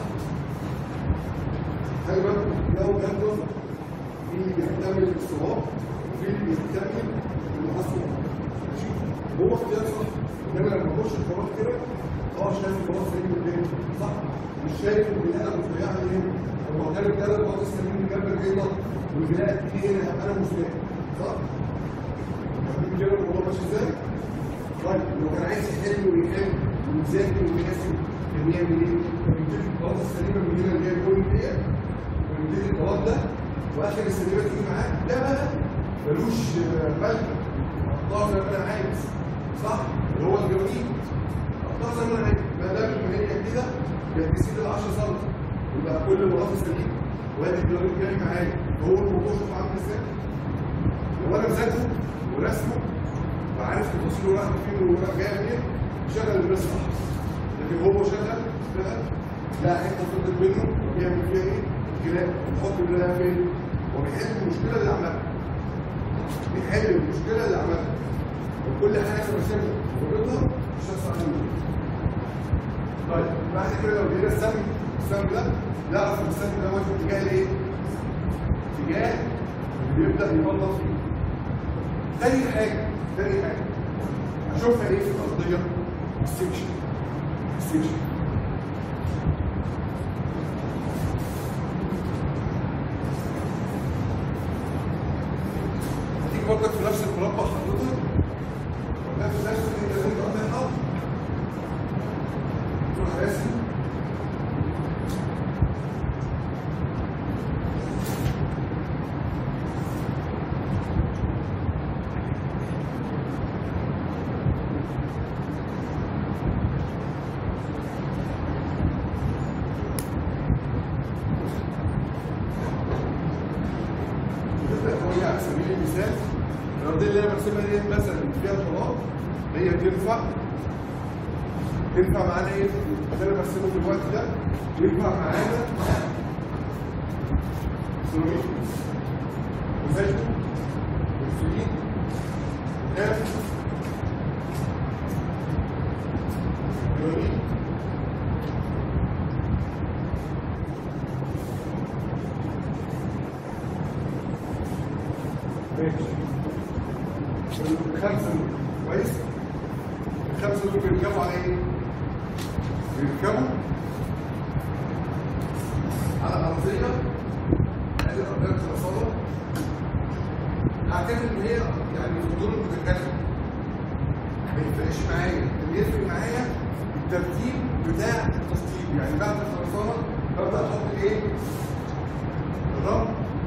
خلي بالك لو كان جزء في اللي بيحتمل الصواب وفي اللي بيحتمل الحصول ماشي هو اختيار صح انما لما اخش الفراغ كده اه شايف الفراغ سليم قدامي صح مش شايف البناء الرفيعه اللي هنا لما كان الثلاث بلاط السليم اللي جنب البيضه والبناء التقيل هنا هبقى انا مستاء صح؟ فاهمين كده الموضوع ماشي ازاي؟ طيب لو كان عايز يحل ويحل ويذاكر ويحاسب كان يعمل ايه؟ كان يبتدي البلاط السليمه من هنا اللي هي البوينت ديت ويبتدي البلاط ده واخر السليمه تيجي معاه ده بقى ملوش ملكه اقطعه زي ما انا عايز صح؟ اللي هو الجرانيت اقطعه زي ما انا عايز ما دام المهنيه كده بتسيب ال 10 سم يبقى كل بلاط سليم وادي الجرانيت جاي معايا هو الموضوع شوف عامل ازاي؟ لو انا مذاكره ورسمه وعارف تفاصيله رايح فين ورايح جاي منين شغل الناس صح لكن هو شغل اشتغل لا انت تطلب منه بيعمل فيها ايه؟ الكلام بتحط الكلام فين؟ وبيحل المشكله اللي عملها بيحل المشكله اللي عملها وكل حاجه رسمها وخبرتها الشخص عنده طيب بعد كده لو جينا السم السم ده نعرف ان السم ده واقف اتجاه الايه؟ اتجاه اللي بيبدا ينظف فيه تاني حاجه تاني حاجه اشوفها ايه في الارضيه؟ السكشن السكشن هتيجي برضك في نفس المربع حضرتك سبيل المثال الارضيه اللي انا برسمها دي مثلا فيها تراب هي تنفع تنفع معانا ايه؟ اللي انا برسمه دلوقتي ده ينفع معانا سيراميك وفلتو والسوليد وكام جميل ماشي الخمسة دول كويس الخمسة دول بيركبوا على ايه؟ بيركبوا على أرضية ادي الأرضية الخرسانة أعتقد إن هي يعني الخطوط المتكاملة ما يفرقش معايا اللي يفرق معايا الترتيب بتاع التشطيب يعني بعد الخرسانة ببدأ أحط إيه؟ الرمل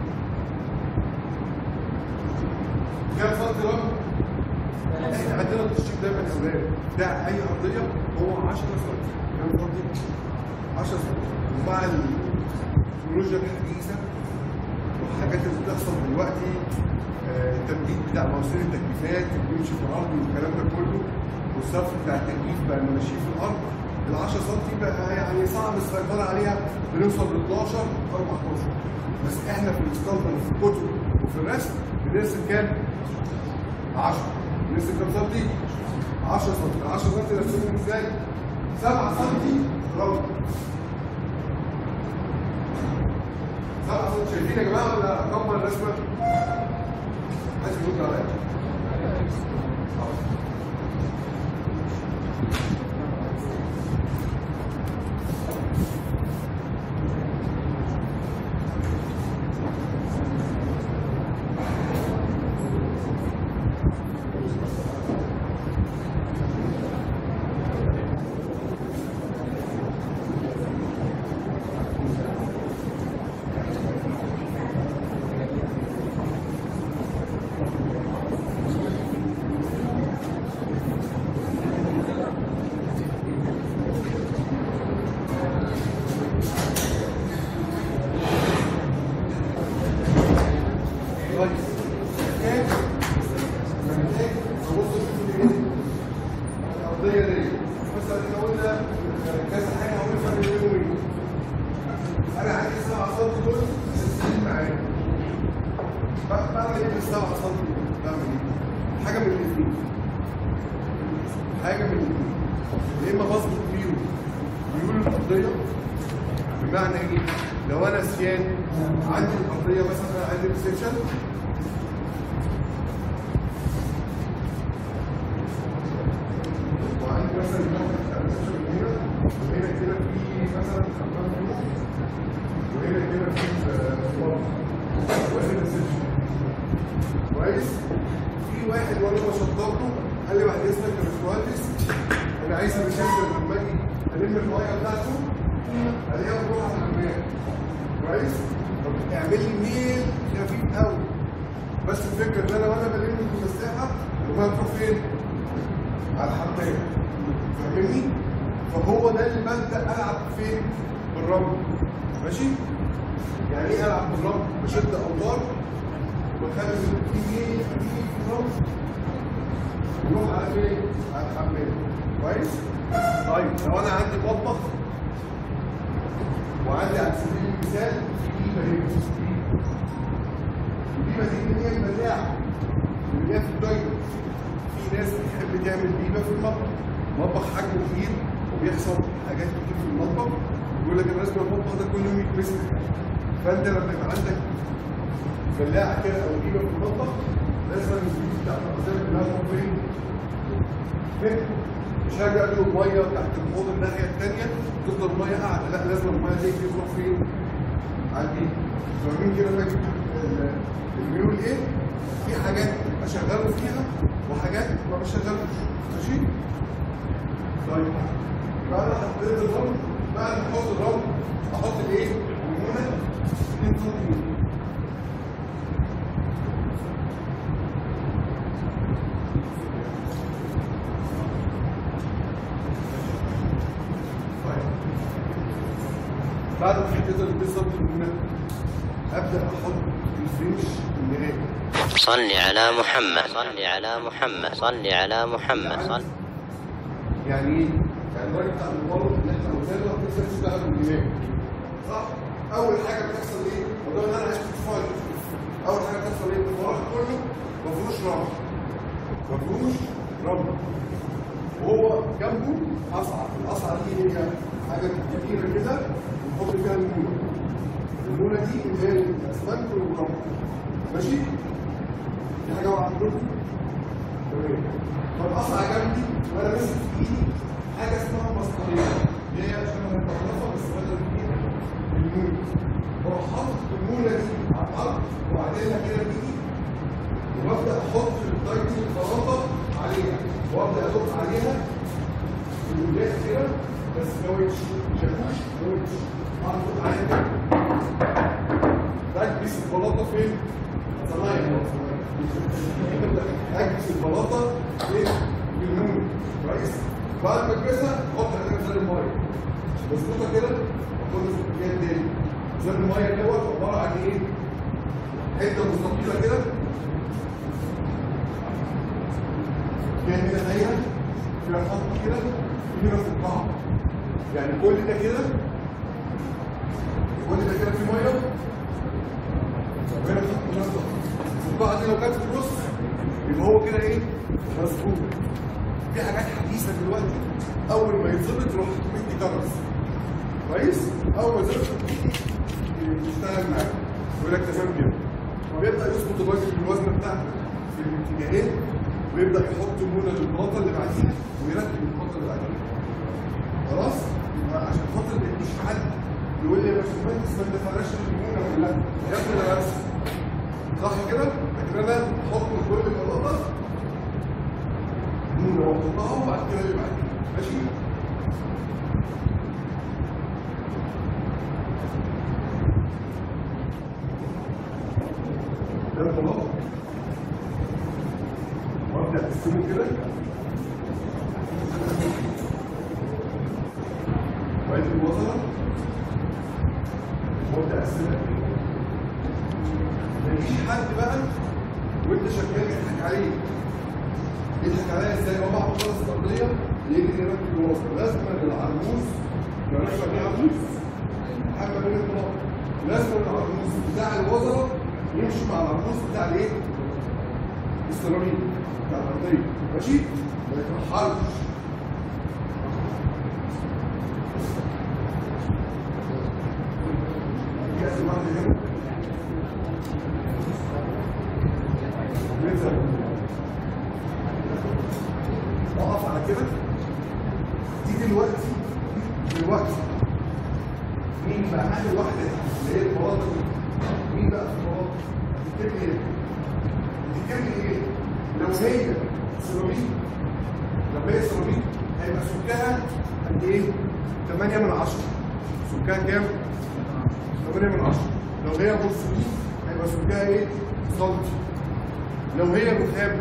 كام سنتي رمل؟ احنا عندنا التشطيب دايما يا اولاد بتاع اي ارضيه هو 10 سم كام سنتي؟ 10 سم ومع التكنولوجيا الحديثه والحاجات اللي بتحصل دلوقتي آه، التمديد بتاع مواسير التكييفات اللي بيمشي في الارض والكلام ده كله والصرف بتاع التكييف بقى ماشي في الارض ال 10 سم بقى يعني صعب السيطره عليها بنوصل ل 12 14 بس احنا في الستاندر وفي الكتب وفي الرسم بنرسم كام؟ 10 نرسم كام سنتي؟ 10 سم 10 سم نرسمهم ازاي؟ 7 سم رمل 7 سم شايفين يا جماعه ولا اكبر الرسمه؟ محدش بيرد عليا كويس كام؟ محتاج ابص اشوف ايه؟ الارضيه دي مثلا احنا قلنا كذا حاجه هقول فرق بينهم ايه؟ انا عندي 7 سم دول اساسيين معايا ب- بعمل ايه بال 7 سم دول؟ بعمل ايه؟ حاجه من الاثنين حاجه من الاثنين يا اما بظبط ميول ميول الارضيه بمعنى ايه؟ لو انا سيان عندي الارضيه مثلا انا عندي ريسبشن وعندي مثلا الموقع بتاع الريسبشن من هنا وهنا كده في مثلا حمام فلوس وهنا كده في آه، مطبخ وهنا الريسبشن كويس؟ في واحد وانا بشطبته قال لي بعد اذنك يا باشمهندس انا عايز الريسبشن لما اجي الم الميه بتاعته الاقيها بتروح على الحمام كويس؟ طب اعمل لي ميل خفيف قوي بس الفكره ان انا وانا بلم المساحه الميه تروح فين؟ على الحمام فاهمني؟ فهو ده اللي ببدا العب فين؟ بالرمل ماشي؟ يعني ايه العب بالرمل؟ بشد اوتار واخلي في ميل خفيف في الرمل يروح على فين؟ على الحمام كويس؟ طيب لو انا عندي مطبخ وعندي على سبيل المثال في بيبه هنا البيبه دي اللي هي البلاعه اللي هي في الدايره في ناس بتحب تعمل بيبه في المطبخ مطبخ حجمه كبير وبيحصل حاجات كتير في المطبخ يقول لك انا لازم المطبخ ده كل يوم يتمسك فانت لما يبقى عندك بلاعه كده او بيبه في المطبخ لازم البيبه بتاعت الارضيه كلها تروح فين؟ فين؟ مش هاجي اجيب الميه تحت الحوض الناحيه الثانيه تفضل الميه قاعده لا لازم الميه دي تروح فين؟ على البيت فاهمين كده فاكر ال- الميول ايه؟ في حاجات اشغله فيها وحاجات ما بشغلش ماشي؟ طيب بعد ما حطيت الرمل بعد ما احط الرمل احط الايه؟ المونه 2 سم طيب بعد ما حطيت ال 2 سم المونه ابدا ابدا احط الفرنش النهائي صل على محمد صل على محمد صل على محمد صل يعني ايه؟ يعني الراجل بتاع المطالب اللي احنا قلنا له هتبدا تشتغل بالدماغ صح؟ اول حاجه بتحصل ايه؟ والله ان انا عايز تفاعل اول حاجه بتحصل ايه؟ الفراغ كله ما فيهوش رمل ما فيهوش رمل وهو جنبه قصعه القصعه دي هي حاجه كبيره كده ونحط فيها المونه المونه دي اللي هي الاسمنت والرمل ماشي؟ دي حاجه واحده عندكم تمام فالقصعه جنبي وانا ماسك في ايدي حاجه اسمها مسطريه اللي هي شبه المطرفه بس بدل الايد المونه واروح حاطط المونه دي على الارض وبعدين كده بايدي وابدا احط الدايت الفراغه عليها وابدا ادق عليها بالولايه كده بس ما شافوش ما وقفش اقعد ادق عليها كده تكبس البلاطه فين؟ صنايع اكبس البلاطه فين؟ في النور كويس؟ بعد ما اكبسها احط عليها زر الميه بظبطها كده واخدها في الاتجاه التاني زر الميه دوت عباره عن ايه؟ حته مستطيله كده فيها هنا دايره فيها خط كده في هنا فقاعه يعني كل ده كده كل ده كده فيه ميه وهنا خط منظم الفقاعه دي لو كانت في النص يبقى هو كده ايه؟ مظبوط في حاجات حديثه دلوقتي اول ما يتظبط يروح مدي كرس كويس؟ اول ما يتظبط يشتغل معاك يقول لك تمام كده وبيبدا يظبط الوزن الوزن بتاعته في الاتجاهين ويبدا يحط مونه للبلاطه اللي بعديها ويرتب البلاطه اللي بعديها خلاص يبقى عشان خاطر ما يجيش حد يقول لي يا باشمهندس ما انت فرشت المونه ولا لا يا ابني انا بس صح كده؟ لكن انا احط كل بلاطه مونه واحطها وبعد كده اللي بعديها ماشي؟ ده البلاطه وابدا اقسمه كده وادي الوصله وابدا اقسمها كده مفيش حد بقى وانت شغال يضحك عليك يضحك عليا ازاي هو بعض الخلص الارضيه يجري يركب الوصله لازم العرموس لو انا شغال عرموس حاجه بين البلاط لازم العرموس بتاع الوزره يمشي مع العرموس بتاع الايه؟ السيراميك بتاع الارضيه ماشي؟ ما يترحلش يأتي واحد هنا ننزل اقف على كده دي دلوقتي دلوقتي مين بقى اهل واحده اللي هي البلاطه دي مين بقى في البلاطه؟ بتتكلم ايه؟ بتتكلم ايه؟ لو هي سيراميك لو هي سيراميك هيبقى سمكها قد ايه؟ 8 من 10 سمكها كام؟ 8 من 10 لو هي بورسلين هيبقى سمكها ايه؟ سنتي لو هي رخام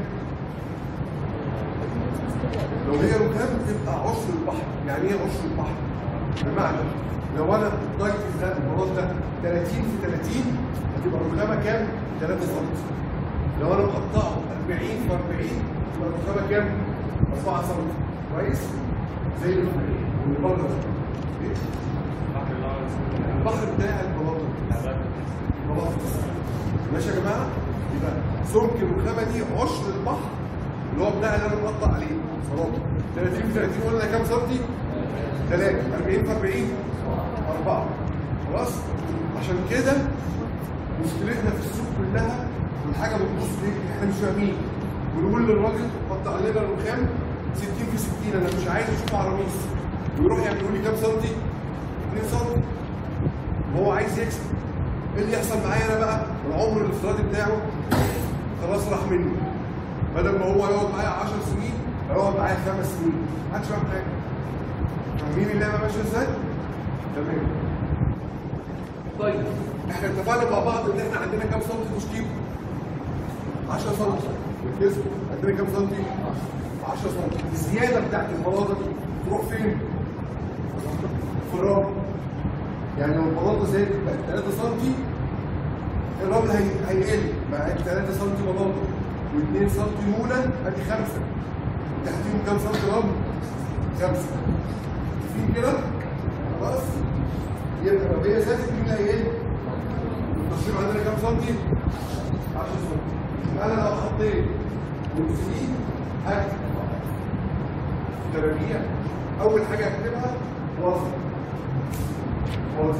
لو هي رخام تبقى عشر البحر يعني ايه عشر البحر؟ بمعنى لو انا الدايت ده البلاط ده 30 في 30 هتبقى الرخامه كام؟ 3 سم لو انا مقطعه 40 في 40 تبقى الرخامه كام؟ 4 سم كويس؟ زي اللي اللي بره ده إيه؟ البحر بتاع البلاط البلاط ماشي يا جماعه؟ يبقى سمك الرخامه دي عشر البحر اللي هو بتاع اللي انا مقطع عليه صراحه 30 في 30 قلنا كام سنتي؟ 3 40 في 40 4 خلاص؟ عشان كده مشكلتنا في السوق كلها والحاجه بتبص ليه احنا مش فاهمين ونقول للراجل قطع لنا الرخام 60 في 60 انا مش عايز اشوف عراميس ويروح يعملوا لي كام سنتي؟ 2 سنتي وهو عايز يكسب ايه اللي يحصل معايا انا بقى؟ العمر الافتراضي بتاعه خلاص راح مني بدل ما هو يقعد معايا 10 سنين هيقعد معايا خمس سنين ما حدش فاهم حاجه فاهمين اللعبه ماشيه ازاي؟ تمام طيب احنا اتفقنا مع بعض ان احنا عندنا كام سنتي تشطيب؟ 10 سنتي ركزوا عندنا كام سنتي؟ 10 سنتي الزياده بتاعت البلاطه دي تروح فين؟ في الرابط يعني لو البلاطه زادت بقت 3 سنتي الرمل هي- هيقل مع 3 سم بلاطه و2 سم مونه ادي 5 تحتيهم كام سم رمل؟ 5 في كده خلاص يبقى لو هي زادت مين اللي هيقل؟ التصميم عندنا كام سنتي؟ 10 سم انا لو حطيت اكسجين هكتب تربيع اول حاجه هكتبها وزن وزن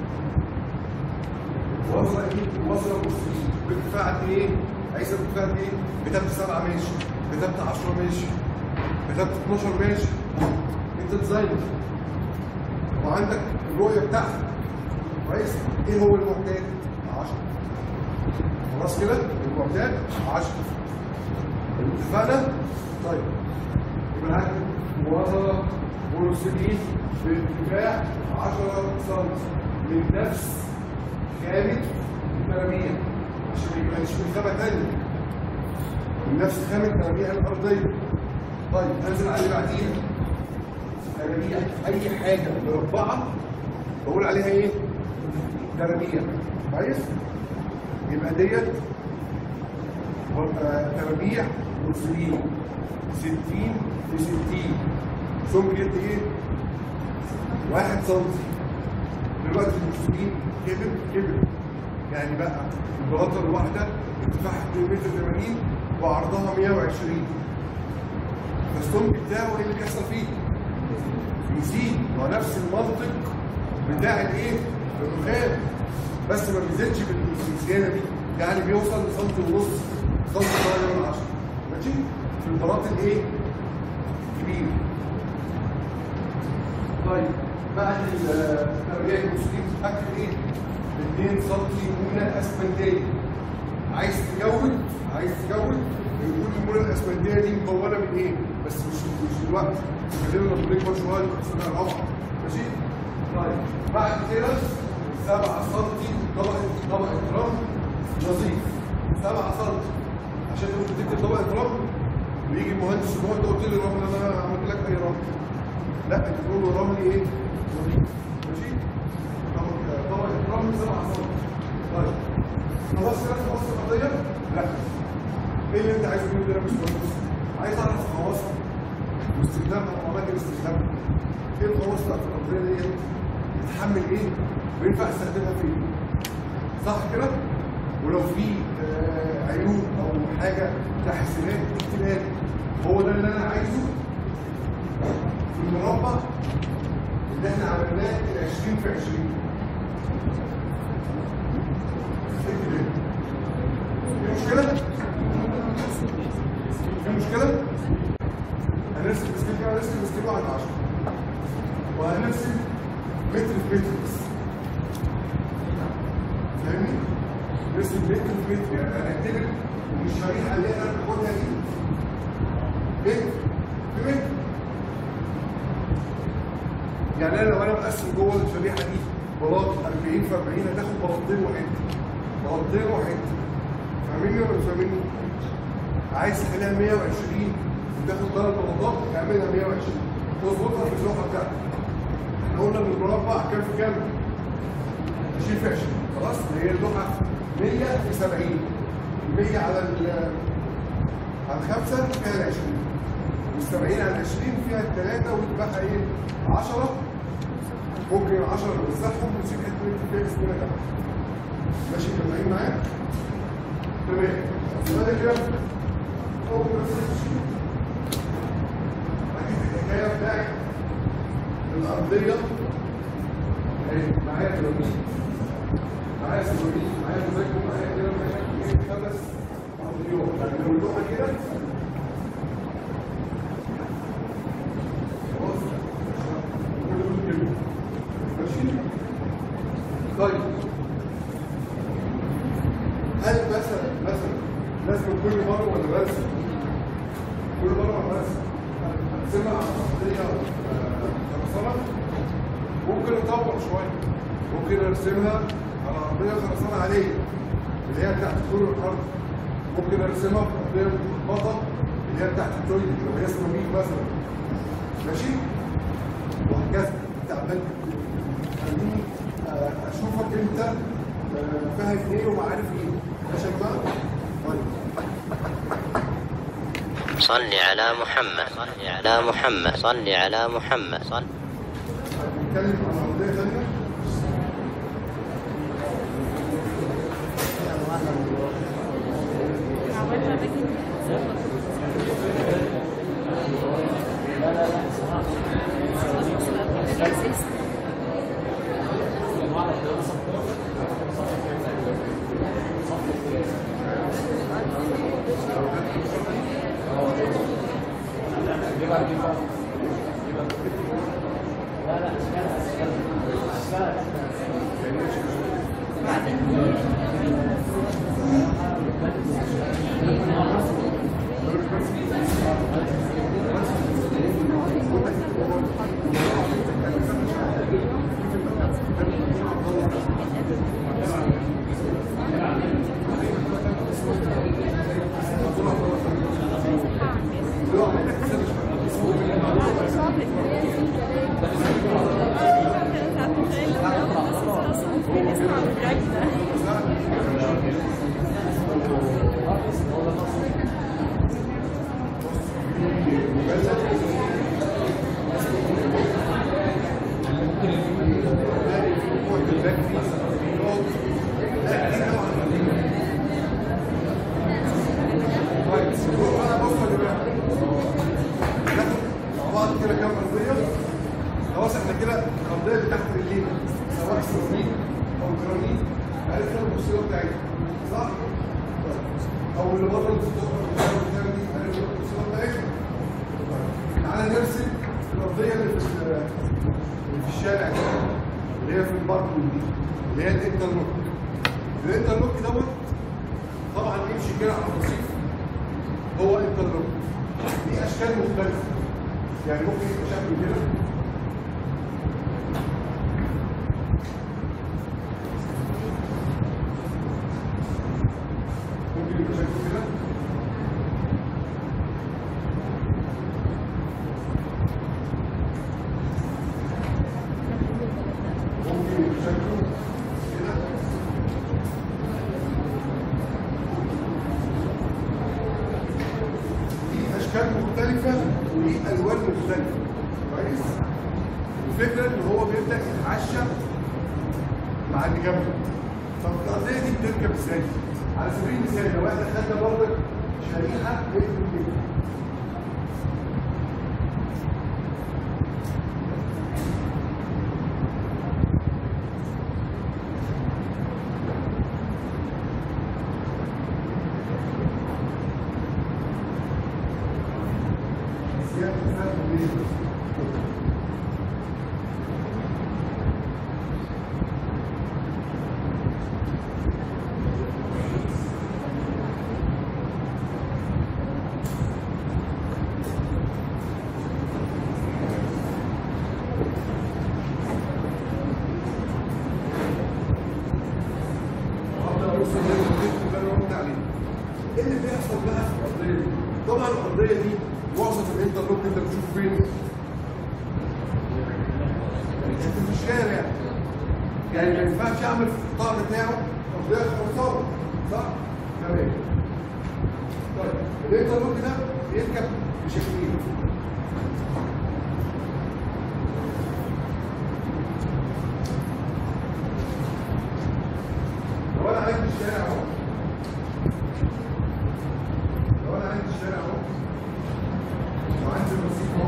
وزن ايه؟ وزن الاكسجين بارتفاع قد ايه؟ عايز ارتفاع قد ايه؟ كتبت 7 ماشي كتبت 10 ماشي كتبت 12 ماشي انت ديزاينر وعندك الرؤيه بتاعتك كويس ايه هو المعتاد 10 خلاص كده المعتاد 10 اتفقنا طيب يبقى هكتب وزن بروسيدين بارتفاع 10 سم من نفس خامة المراميع عشان ما يبقاش من خامة تانية من نفس خامة المراميع الأرضية طيب ننزل على اللي بعديها ترابيع اي حاجه مربعه بقول عليها ايه ترابيع كويس يبقى ديت آه، ترابيع مرسلين 60 ب 60 سمك قد ايه؟ 1 سم دلوقتي المرسلين كبر كبر يعني بقى البلاطه الواحده ارتفاعها 2 متر 80 وعرضها 120 فالسمك بتاعه ايه اللي بيحصل فيه؟ بيزيد هو نفس المنطق بتاع الايه؟ الرخام بس ما بيزيدش بالزياده دي يعني بيوصل لسنتي ونص سنتي 8 من 10 ماشي؟ في البلاط الايه؟ كبير طيب بعد التربيه المسلمين اكل ايه؟ 2 سم مونه اسفنجيه عايز تجود عايز تجود يقول المونه الاسفنجيه دي مكونه من ايه؟ بس مش مش دلوقتي خلينا لما نكبر شويه نحسبها العمر ماشي؟ طيب بعد كده 7 سم طبقه طبقه رمل نظيف 7 سم عشان تقول تكتب طبقه رمل ويجي المهندس اللي هو انت قلت لي رمل انا عملت لك اي رمل لا انت تقول له رمل ايه؟ نظيف ماشي؟ طبقه طبقة رمل 7 سم طيب خلاص كده خلاص القضيه؟ لا ايه اللي انت عايز تقوله ده مش مهندس؟ عايز اعرف خواصها واستخدامها واماكن استخدامها ايه الخواص بتاعت الارضيه دي بتحمل ايه وينفع استخدمها فين صح كده ولو في آه، عيوب او حاجه تحسينات اكتبها لي هو ده اللي انا عايزه في المربع اللي احنا عملناه ال 20 في 20 اكتب ايه؟ في مشكله؟ في مشكله؟ هنرسم سكيل كده هنرسم سكيل واحد 10 وهنرسم متر في متر بس فاهمني؟ نرسم متر في متر يعني هنعتبر ان الشريحه اللي احنا بناخدها دي متر في متر يعني انا لو انا مقسم جوه الشريحه دي بلاط 40 في 40 هتاخد بلاطين وحته بلاطين وحته فاهميني ولا مش فاهميني؟ عايز تخليها 120 وتاخد ثلاث بلاطات تعملها 120 تظبطها في اللوحه بتاعتك احنا قلنا ان المربع كام في كام؟ 20 في 20 خلاص هي اللوحه 100 في 70 100 على ال على الخمسه فيها ال 20 وال 70 على ال 20 فيها الثلاثه وتبقى ايه؟ 10 ممكن 10 نوزعهم ونسيب حته من فيها اسمنا تحت ماشي متابعين معايا؟ تمام بعد كده اول ما تمشي الحكايه بتاعت الارضيه اهي معايا تلاميذ معايا سيراميك معايا مذاكر معايا كده معايا ايه خمس ارضيات يعني لو اللوحه كده خلاص كل دول كده ماشي طيب هل مثلا مثلا لازم كل مره ولا برسم كل مره ولا برسم ارسمها على ارضيه خرسانه ممكن اطور شويه ممكن ارسمها على ارضيه خرسانه عاديه اللي هي بتاعت طول الارض ممكن ارسمها في ارضيه متخبطه اللي هي بتاعت التويلت لو هي سيراميك مثلا ماشي وهكذا انت عمال خليني آه، اشوفك انت آه، فاهم ايه وعارف ايه عشان بقى طيب صل على محمد صل على محمد صل على محمد صل نتكلم عن قضيه ثانيه عقبال ما باجي كويس روح انا بص يا جماعه ناخد مع بعض كده كام ارضيه خلاص احنا كده الارضيه اللي تحت رجلينا سواء سيراميك او جرانيت عرفنا المصيبه بتاعتها صح؟ طيب. او اللي بره الفطور بتاعتها دي عرفنا المصيبه بتاعتها طيب. تعالى نرسم الارضيه اللي في اللي في الشارع كده اللي هي في الباركنج دي اللي هي الانترلوك الانترلوك دوت طبعا يمشي كده على الرصيف هو انترلوك دي اشكال مختلفه يعني ممكن يبقى شكله كده ممكن يبقى شكله كده ممكن يبقى شكله كده دي اشكال مختلفه وليه الوان مختلفه كويس الفكره ان هو بيبدا يتعشى مع اللي جنبه طب الارضيه دي بتركب ازاي؟ على سبيل المثال لو احنا خدنا برضه شريحه متر كده زياده فرق بين هبدأ أوصل للمدير اللي أنا قلت عليه. ايه اللي بيحصل بقى في الارضيه دي؟ طبعا الارضيه دي معظم الانترلوك انت بتشوف فين؟ بتشوفه في الشارع يعني ما ينفعش اعمل في القطاع بتاعه ارضيه خرسانه صح؟ تمام طيب الانترلوك ده بيركب بشكلين لو انا عندي الشارع اهو لو انا عندي الشارع اهو وعندي الرصيف اهو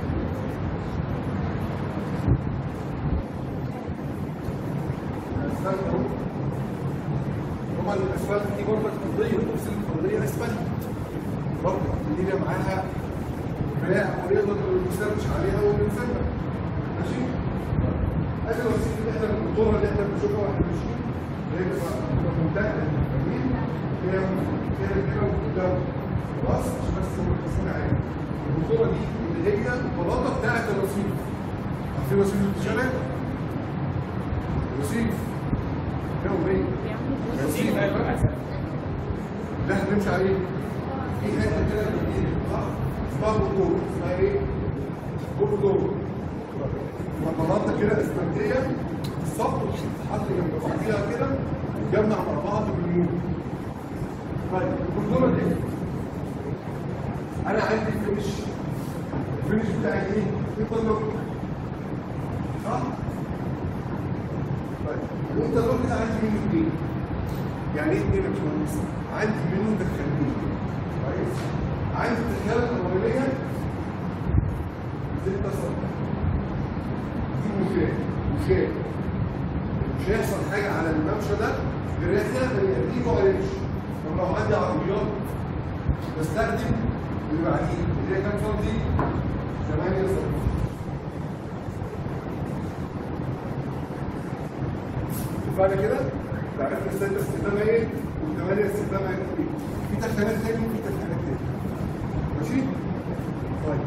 الاسفلت اهو طبعا الاسفلت دي برضه ارضيه نفس الارضيه اسفلت برضه الدنيا معاها باع ونقدر نسرش عليها وننزلها ماشي ادي الرصيف اللي احنا البطوله اللي احنا بنشوفها واحنا ماشيين اللي هي بتبقى بتبقى منتهى جميل فيها فيها كده وقدام خلاص عشان بس تبقوا تحسين عليها البطوله دي اللي هي البلاطه بتاعت الرصيف عارفين رصيف الشارع؟ رصيف كده وبين رصيف ده احنا بنمشي عليه في حته كده جميله صح؟ اسمها بطوله اسمها ايه؟ بطوله بلاطه كده اسمنتيه السطح تتحط جنب بعضيها كده بتتجمع مع بعض بالنور طيب الكرتونه دي انا عندي الفينش الفينش بتاعي ايه؟ انترلوك صح؟ طيب الانترلوك ده عندي منه اثنين يعني ايه اثنين يا باشمهندس؟ عندي منه دخلتين كويس؟ عندي الدخله الاولانيه 6 سم دي مكان مكان مش هيحصل حاجه على الممشى ده غير احنا بنقديه ما قلبش طب لو عندي عربيات بستخدم اللي بعديه اللي هي كام سم دي؟ 8 سم اتفقنا كده؟ عرفنا الستة استخدامها ايه؟ والثمانية استخدامها ايه؟ في تخانات تاني وفي تخانات تاني ماشي؟ طيب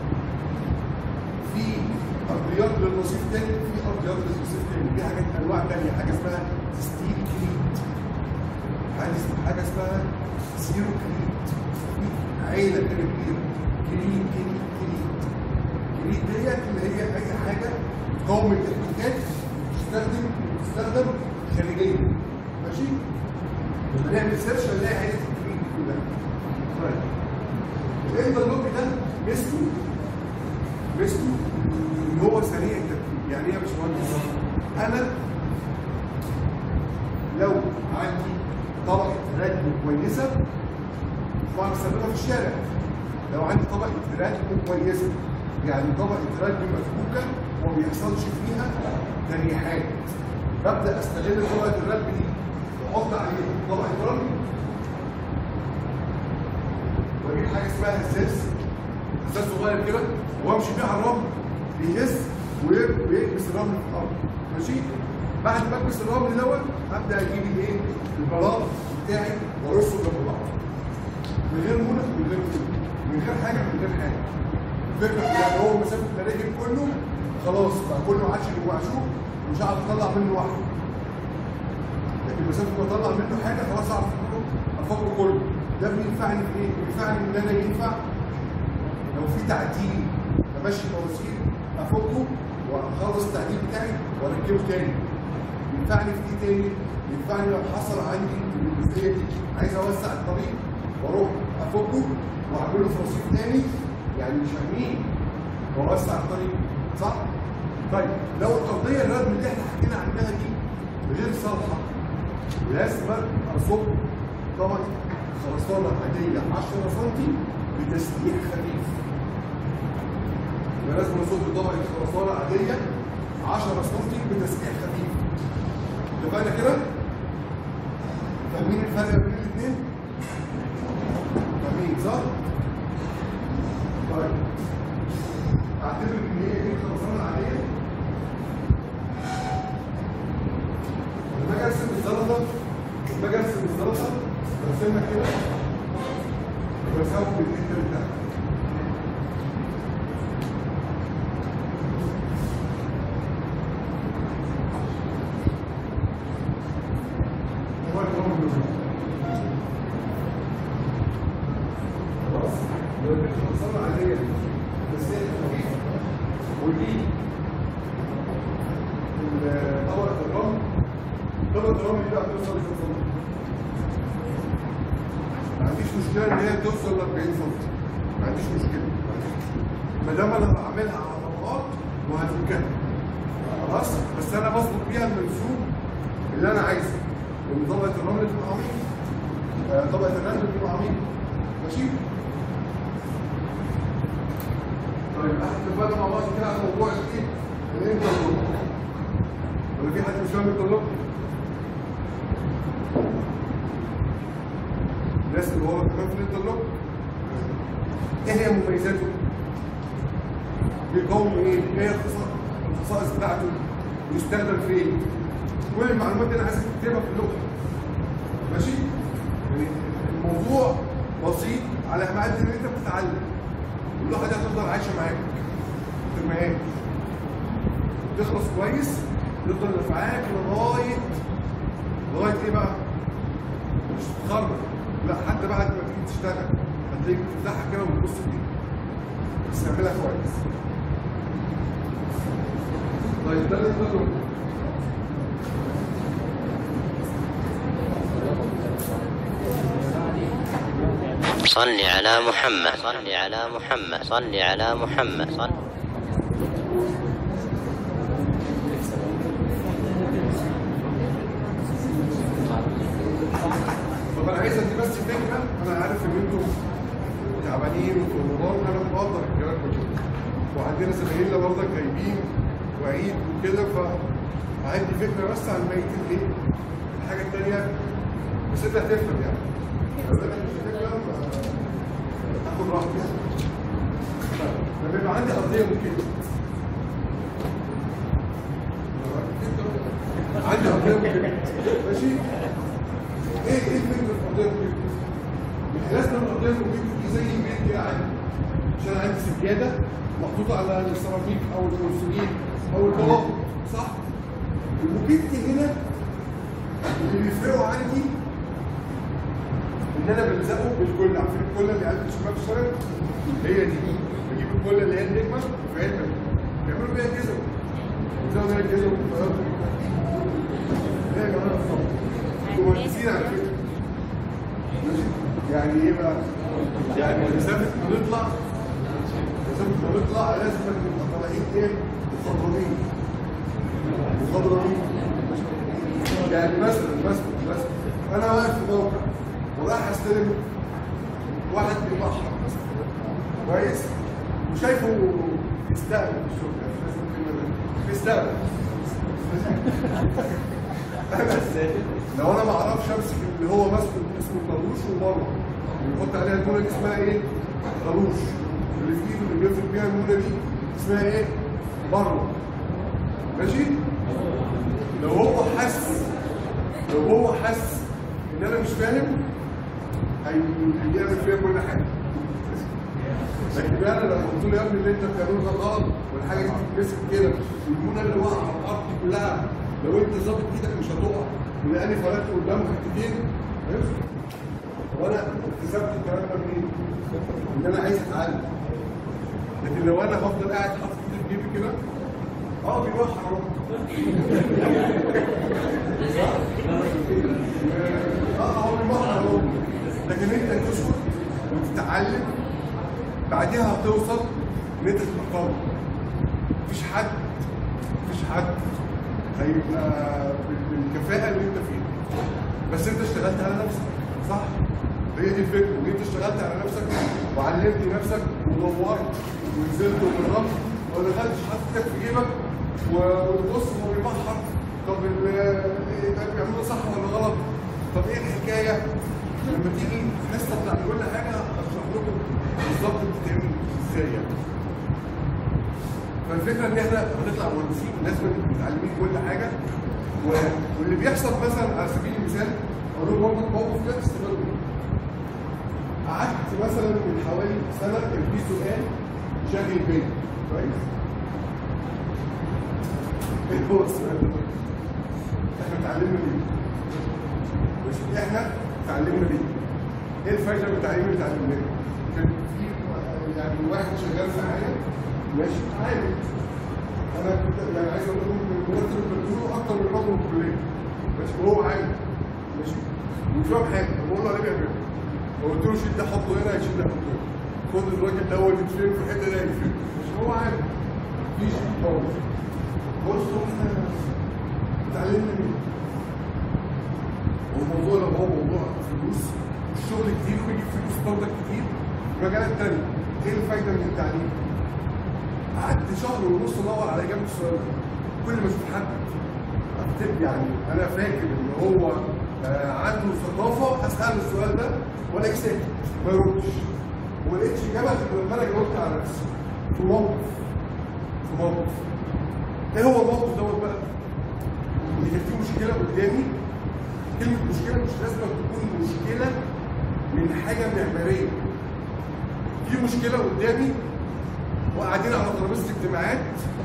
في ارضيات للرصيف تاني وفي ارضيات للرصيف تاني في حاجات انواع تانية حاجه اسمها ستيل كريت حاجه حاجه اسمها زيرو كريت عيله كده كبيره كريت كريت كريت كريت ديت اللي هي اي حاجه تقاوم الاحتكاك تستخدم تستخدم خارجيا ماشي؟ هنعمل سيرش هنلاقي عيله الكريت كلها طيب الانترلوك ده ميزته ميزته ان هو سريع التركيب يعني ايه يا باشمهندس انا لو عندي طبقه ردم كويسه بعرف استخدمها في الشارع لو عندي طبقه ردم كويسه يعني طبقه ردم مفكوكه وما بيحصلش فيها تريحات ببدا استغل طبقه الردم دي واحط عليها طبقه رمل واجيب حاجه اسمها هزاز هزاز صغير كده وامشي بيه على الرمل بيهز وير- ويكبس الرمل في الارض ماشي بعد ما اكبس الرمل دوت ابدا اجيب الايه البلاط بتاعي وارصه جنب بعض من غير منى من غير منى من غير حاجه من غير حاجه الفكره يعني هو مسافه التراجم كله خلاص بقى كله عادش معشوق مش هعرف اطلع منه واحده لكن مسافه ما اطلع منه حاجه خلاص اعرف افكه افكه كله ده بينفعني في ايه؟ بينفعني ان انا ينفع لو في تعديل امشي مواسير افكه واخلص التعديل بتاعي واركبه تاني ينفعني في ايه تاني؟ ينفعني لو حصل عندي الجزئيه دي عايز اوسع الطريق واروح افكه واعمله في رصيف تاني يعني مش فاهمين واوسع الطريق صح؟ طيب لو الارضيه الردم اللي احنا حكينا عنها دي غير صالحه لازم اصب طبعا خرسانه عاديه 10 سم بتسليح خفيف يبقى لازم اصب طبقه خرسانه عاديه 10 سم بتسليح خفيف اتفقنا كده؟ فاهمين الفرق بين الاثنين؟ فاهمين صح؟ طيب اعتبر ان هي دي الخرسانه العاديه لما اجي ارسم الزلطه لما اجي ارسم الزلطه برسمها كده وبساوي بالحته بتاعتها هو الجرام بالظبط خلاص لو دي الخرسانه العاديه بس هي خفيفه ودي طبقه الرمل طبقه الرمل دي بقى توصل ل 2 سم ما عنديش مشكله ان هي توصل ل 40 سم ما عنديش مشكله ما عنديش مشكله ما دام انا بعملها على طبقات وهفكها خلاص بس انا بظبط بيها المنسوب اللي انا عايزه لان طبقه الرمل تبقى عميقه آه، طبقه الرمل تبقى عميقه ماشي طيب احنا اتفقنا مع بعض كده على موضوع الايه؟ الانترلوك ولا في حد مش فاهم الانترلوك؟ الناس اللي هو كمان في الانترلوك ايه هي مميزاته؟ بيقوم ايه؟ ايه هي الخصائص الخصائص بتاعته؟ يستخدم في ايه؟ كل المعلومات دي انا عايزك تكتبها في اللوحه ماشي؟ يعني الموضوع بسيط على ما قد ان انت بتتعلم اللوحه دي هتفضل عايشه معاك ما ترميهاش تخلص كويس تفضل نفعاك لغايه لغايه ايه بقى؟ مش تتخرج لا حتى بعد ما تيجي تشتغل هتلاقيك بتفتحها كده وتبص فيها بس اعملها كويس طيب ده اللي تقدر صل على محمد صل على محمد صل على محمد صل طب انا عايز ادي بس فكره انا عارف ان انتم تعبانين وفي رمضان انا مقدر الكلام ده كله وعندنا زمايلنا برضك غايبين وعيد وكده فعندي فكره بس عن بقيه الايه الحاجه الثانيه بس انت هتفهم يعني لو انت مش هتفهم آه، تاخد راحتك يعني لما يبقى عندي قضيه ممكن عندي قضيه ممكن ماشي ايه ايه الفكره في القضيه الممكن؟ لازم القضيه الممكن دي زي البيت كده عندي عشان عندي سجاده محطوطه على السيراميك او البورسلين او البلاط صح؟ الموكيت هنا اللي بيفرقوا عندي ان انا بلزقه بالكل عارفين الكله اللي عند الشباب في الشارع هي دي بجيب الكله اللي هي النجمه في علبه بيعملوا بيها جزم بيلزقوا بيها الجزم والطيارات ايه يا جماعه انتوا مهندسين على فكره ماشي؟ يعني ايه بقى؟ يعني مسافه ما نطلع مسافه ما نطلع لازم نبقى طالعين ايه؟ مخضرمين مخضرمين يعني مثلا مثلا مثلا انا واقف في موقع ورايح استلم واحد بيبحر مثلا كويس وشايفه يستقبل في الشغل يعني مش لازم الكلمة دي. بيستقبل لو انا ما اعرفش امسك اللي هو ماسكه اسمه طروش وبره بيحط عليها النونه دي اسمها ايه؟ طروش اللي في ايده اللي بيفرق بيها النونه دي اسمها ايه؟ بره ماشي؟ لو هو حس لو هو حس ان انا مش فاهم هي- هيعمل فيها كل حاجه لكن انا لو قلت له يا ابني اللي انت بتعمله ده غلط والحاجه دي بتتمسك كده والمونه اللي واقعه على الارض دي كلها لو انت ظابط ايدك مش هتقع ولاني فرقت قدام حتتين عرفت؟ وانا اكتسبت الكلام ده منين؟ ان انا عايز اتعلم لكن لو انا هفضل قاعد حاطط ايدي في جيبي كده اه بيوحى اهو اه هو بيوحى اهو لكن انت تسكت وتتعلم بعدها هتوصل ان انت تبقى قوي مفيش حد مفيش حد هيبقى بال- بالكفاءه اللي انت فيها بس انت اشتغلت على نفسك صح هي دي الفكره ان انت اشتغلت على نفسك وعلمت نفسك ودورت ونزلت وجربت وما دخلتش حاطط ايدك في جيبك و- وتبص هو بيبحر طب ال- إيه ده بيعملوا صح ولا غلط طب ايه الحكايه لما تيجي الحصه بتاعت كل حاجه اشرح لكم بالظبط بتتعمل ازاي يعني فالفكره ان احنا هنطلع مهندسين لازم نبقى متعلمين كل حاجه و- واللي بيحصل مثلا على سبيل المثال اقول لهم برضه موقف كده تستفادوا منه. قعدت مثلا من حوالي سنه كان في سؤال شاغل بالي كويس؟ ايه هو السؤال ده؟ احنا اتعلمنا ليه؟ مش احنا اتعلمنا ليه؟ ايه الفايده من التعليم اللي اتعلمناه؟ كان في يعني واحد شغال معايا ماشي عادي انا كنت يعني عايز اقول لكم ان المرتب اللي بديله اكتر من رقم الكليه ماشي وهو عادي ماشي ومش فاهم حاجه بقول له عليه بيعمل قلت له شيل ده حطه هنا هيشيل ده حطه هنا خد الراجل ده هو يتفهم في الحته ده يتفهم مش هو عادي مفيش خالص بص احنا اتعلمنا ايه؟ والموضوع لو هو موضوع فلوس الشغل كتير وبيجيب فلوس برضك كتير في مجالات تانية ايه الفايدة من التعليم؟ قعدت شهر ونص ادور على اجابة السؤال ده كل ما اشوف حد اكتب يعني انا فاكر ان هو آه، عنده ثقافة اسأله السؤال ده ولا ساكت ما يردش وما لقيتش اجابة غير لما انا جاوبت على نفسي في موقف في موقف ايه هو الموقف دوت بقى؟ ان كان في مشكلة قدامي كلمة مشكلة مش لازم تكون مشكلة من حاجة معمارية. في مشكلة قدامي وقاعدين على ترابيزة اجتماعات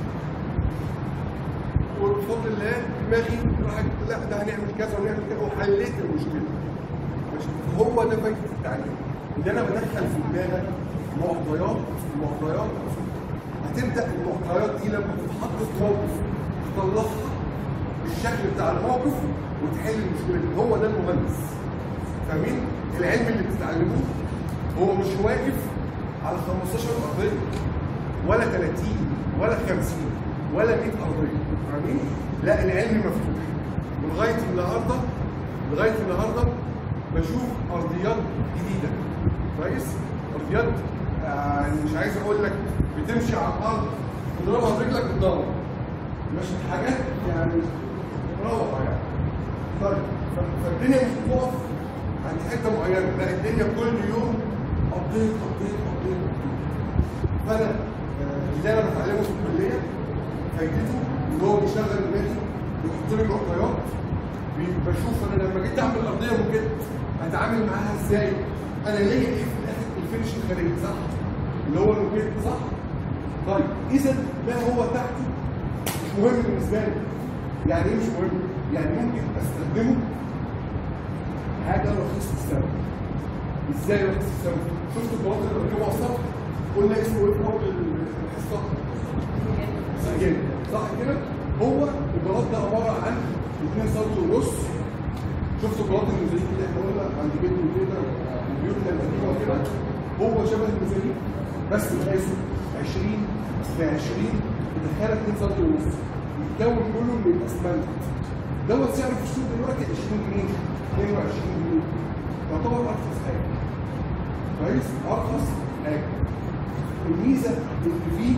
وبفضل الله دماغي راحت لا ده هنعمل كذا ونعمل كذا وحليت المشكلة. ماشي؟ هو ده فايدة التعليم. ان انا بدخل في دماغك معطيات معطيات هتبدا المعطيات دي لما تتحط في موقف تطلعها بالشكل بتاع الموقف وتحل المشكله دي هو ده المهندس فاهمين العلم اللي بتتعلموه هو مش واقف على 15 ارضيه ولا 30 ولا 50 ولا 100 ارضيه فاهمين؟ لا العلم مفتوح ولغايه النهارده لغايه النهارده بشوف ارضيات جديده كويس؟ ارضيات آه، يعني مش عايز اقول لك بتمشي على الارض تضربها برجلك قدامك مش حاجات يعني روعه يعني طيب ف- فالدنيا مش بتقف عند حته معينه لا الدنيا كل يوم ابديت ابديت ابديت فانا آه، اللي انا بتعلمه في الكليه فايدته ان هو بيشغل دماغي بيحط لي معطيات بي- بشوف انا لما جيت اعمل ارضيه ممكن اتعامل معاها ازاي انا ليا ايه في الاخر الفينش الخارجي صح اللي هو الموكيت صح طيب اذا ما هو تحته مش مهم بالنسبه لي يعني ايه مش مهم يعني ممكن استخدمه حاجه رخيصه الثمن ازاي رخيص الثمن شفت البلاط اللي بنركبه على السطح قلنا اسمه ايه في اول الحصه سجل صح كده هو البلاط ده عباره عن 2 سم ونص شفتوا بلاط الميزانيك اللي احنا قلنا عند بيتنا كده وبيوتنا القديمه وكده هو شبه الميزانيك بس مقاسه 20 في 20 بتدخلها 2 سم ونص يتكون كله من الاسمنت دوت سعره في السوق دلوقتي 20 جنيه 22 جنيه يعتبر ارخص حاجه كويس ارخص حاجه الميزه اللي فيه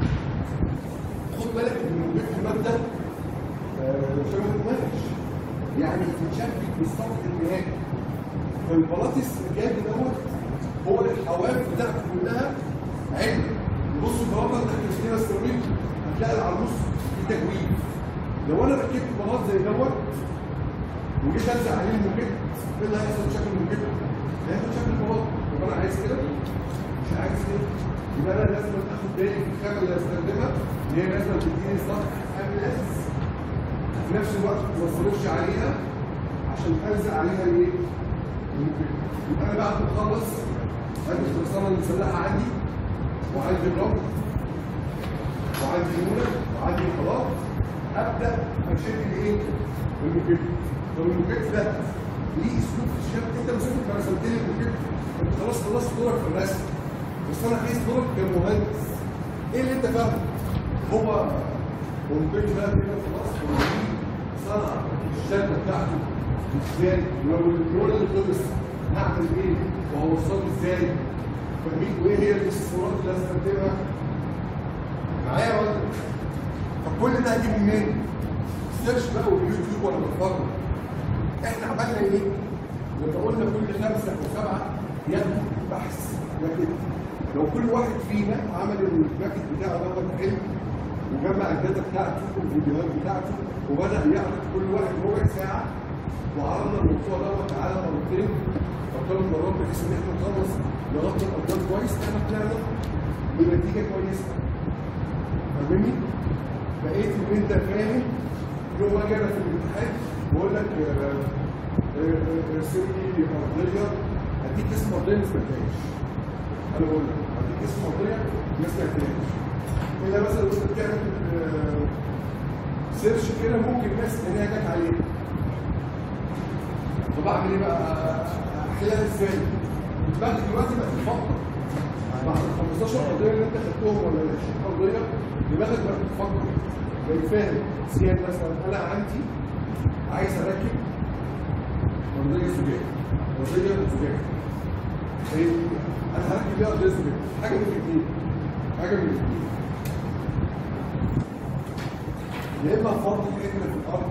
خد بالك ان موجود في الماده آه، شبه القماش يعني بتشبك بالسطح النهائي فالبلاط السجاد دوت هو الحواف بتاعته كلها علم بص البلاط ده احنا اشترينا السيراميك هتلاقي اللي على النص في تجويف لو انا ركبت بلاط زي دوت وجيت الزق عليه الموجات ايه اللي هيحصل بشكل الموجات؟ هياخد شكل البلاط طب انا عايز كده مش عايز كده يبقى انا لازم اخد بالي في الخامه اللي هستخدمها اللي هي لازم تديني سطح املاس في نفس الوقت ما اصرفش عليها عشان الزق عليها الايه؟ الموجات يبقى انا بعد ما اخلص عندي الخرسانه المسلحه عندي وعندي الرمل وعندي المولد وعندي الخلاط ابدا اشد الايه؟ الموجات طب الموجات ده ليه اسلوب في الشاب انت مسكت ما رسمت لي الموجات انت خلاص خلصت دورك في الرسم بس انا عايز دورك كمهندس ايه اللي انت فاهمه؟ هو هو الموجات ده كده خلاص هو ليه صنع الشده بتاعته ازاي؟ ولو الرول اللي خلص هعمل ايه؟ وهوصله ازاي؟ فاهمين؟ وايه هي الاستثمارات اللي هستخدمها؟ معايا ولا؟ فكل ده هجيبه منين؟ سيرش بقى واليوتيوب ولا بتفرج احنا عملنا ايه؟ لما قلنا كل خمسه او سبعه ياخدوا بحث لكن لو كل واحد فينا عمل الباكت بتاعه دوت حلو وجمع الداتا بتاعته والفيديوهات بتاعته وبدا يعرض كل واحد ربع ساعه وعرضنا الموضوع دوت على مرتين او ثلاث مرات بحيث ان احنا نخلص نغطي الارقام كويس احنا طلعنا بنتيجه كويسه فاهمني؟ بقيت ان انت فاهم يوم ما اجي انا في الامتحان بقول لك آه، آه، آه، ارسم لي ارضيه هديك اسم ارضيه ما سمعتهاش انا بقول لك هديك اسم ارضيه ما سمعتهاش الا مثلا لو انت بتعمل آه، سيرش كده ممكن ناس تلاقيها جت عليك طب اعمل ايه بقى؟ احلها ازاي؟ دماغك دلوقتي بقت تفكر بعد ال 15 قضيه اللي انت خدتهم ولا ال 20 قضيه دماغك بقت تفكر بقيت فاهم سيان مثلا انا عندي عايز اركب ارضيه زجاج ارضيه زجاج طيب انا هركب بيها ارضيه زجاج حاجه من الاثنين حاجه من الاثنين يا اما افضي حته في الارض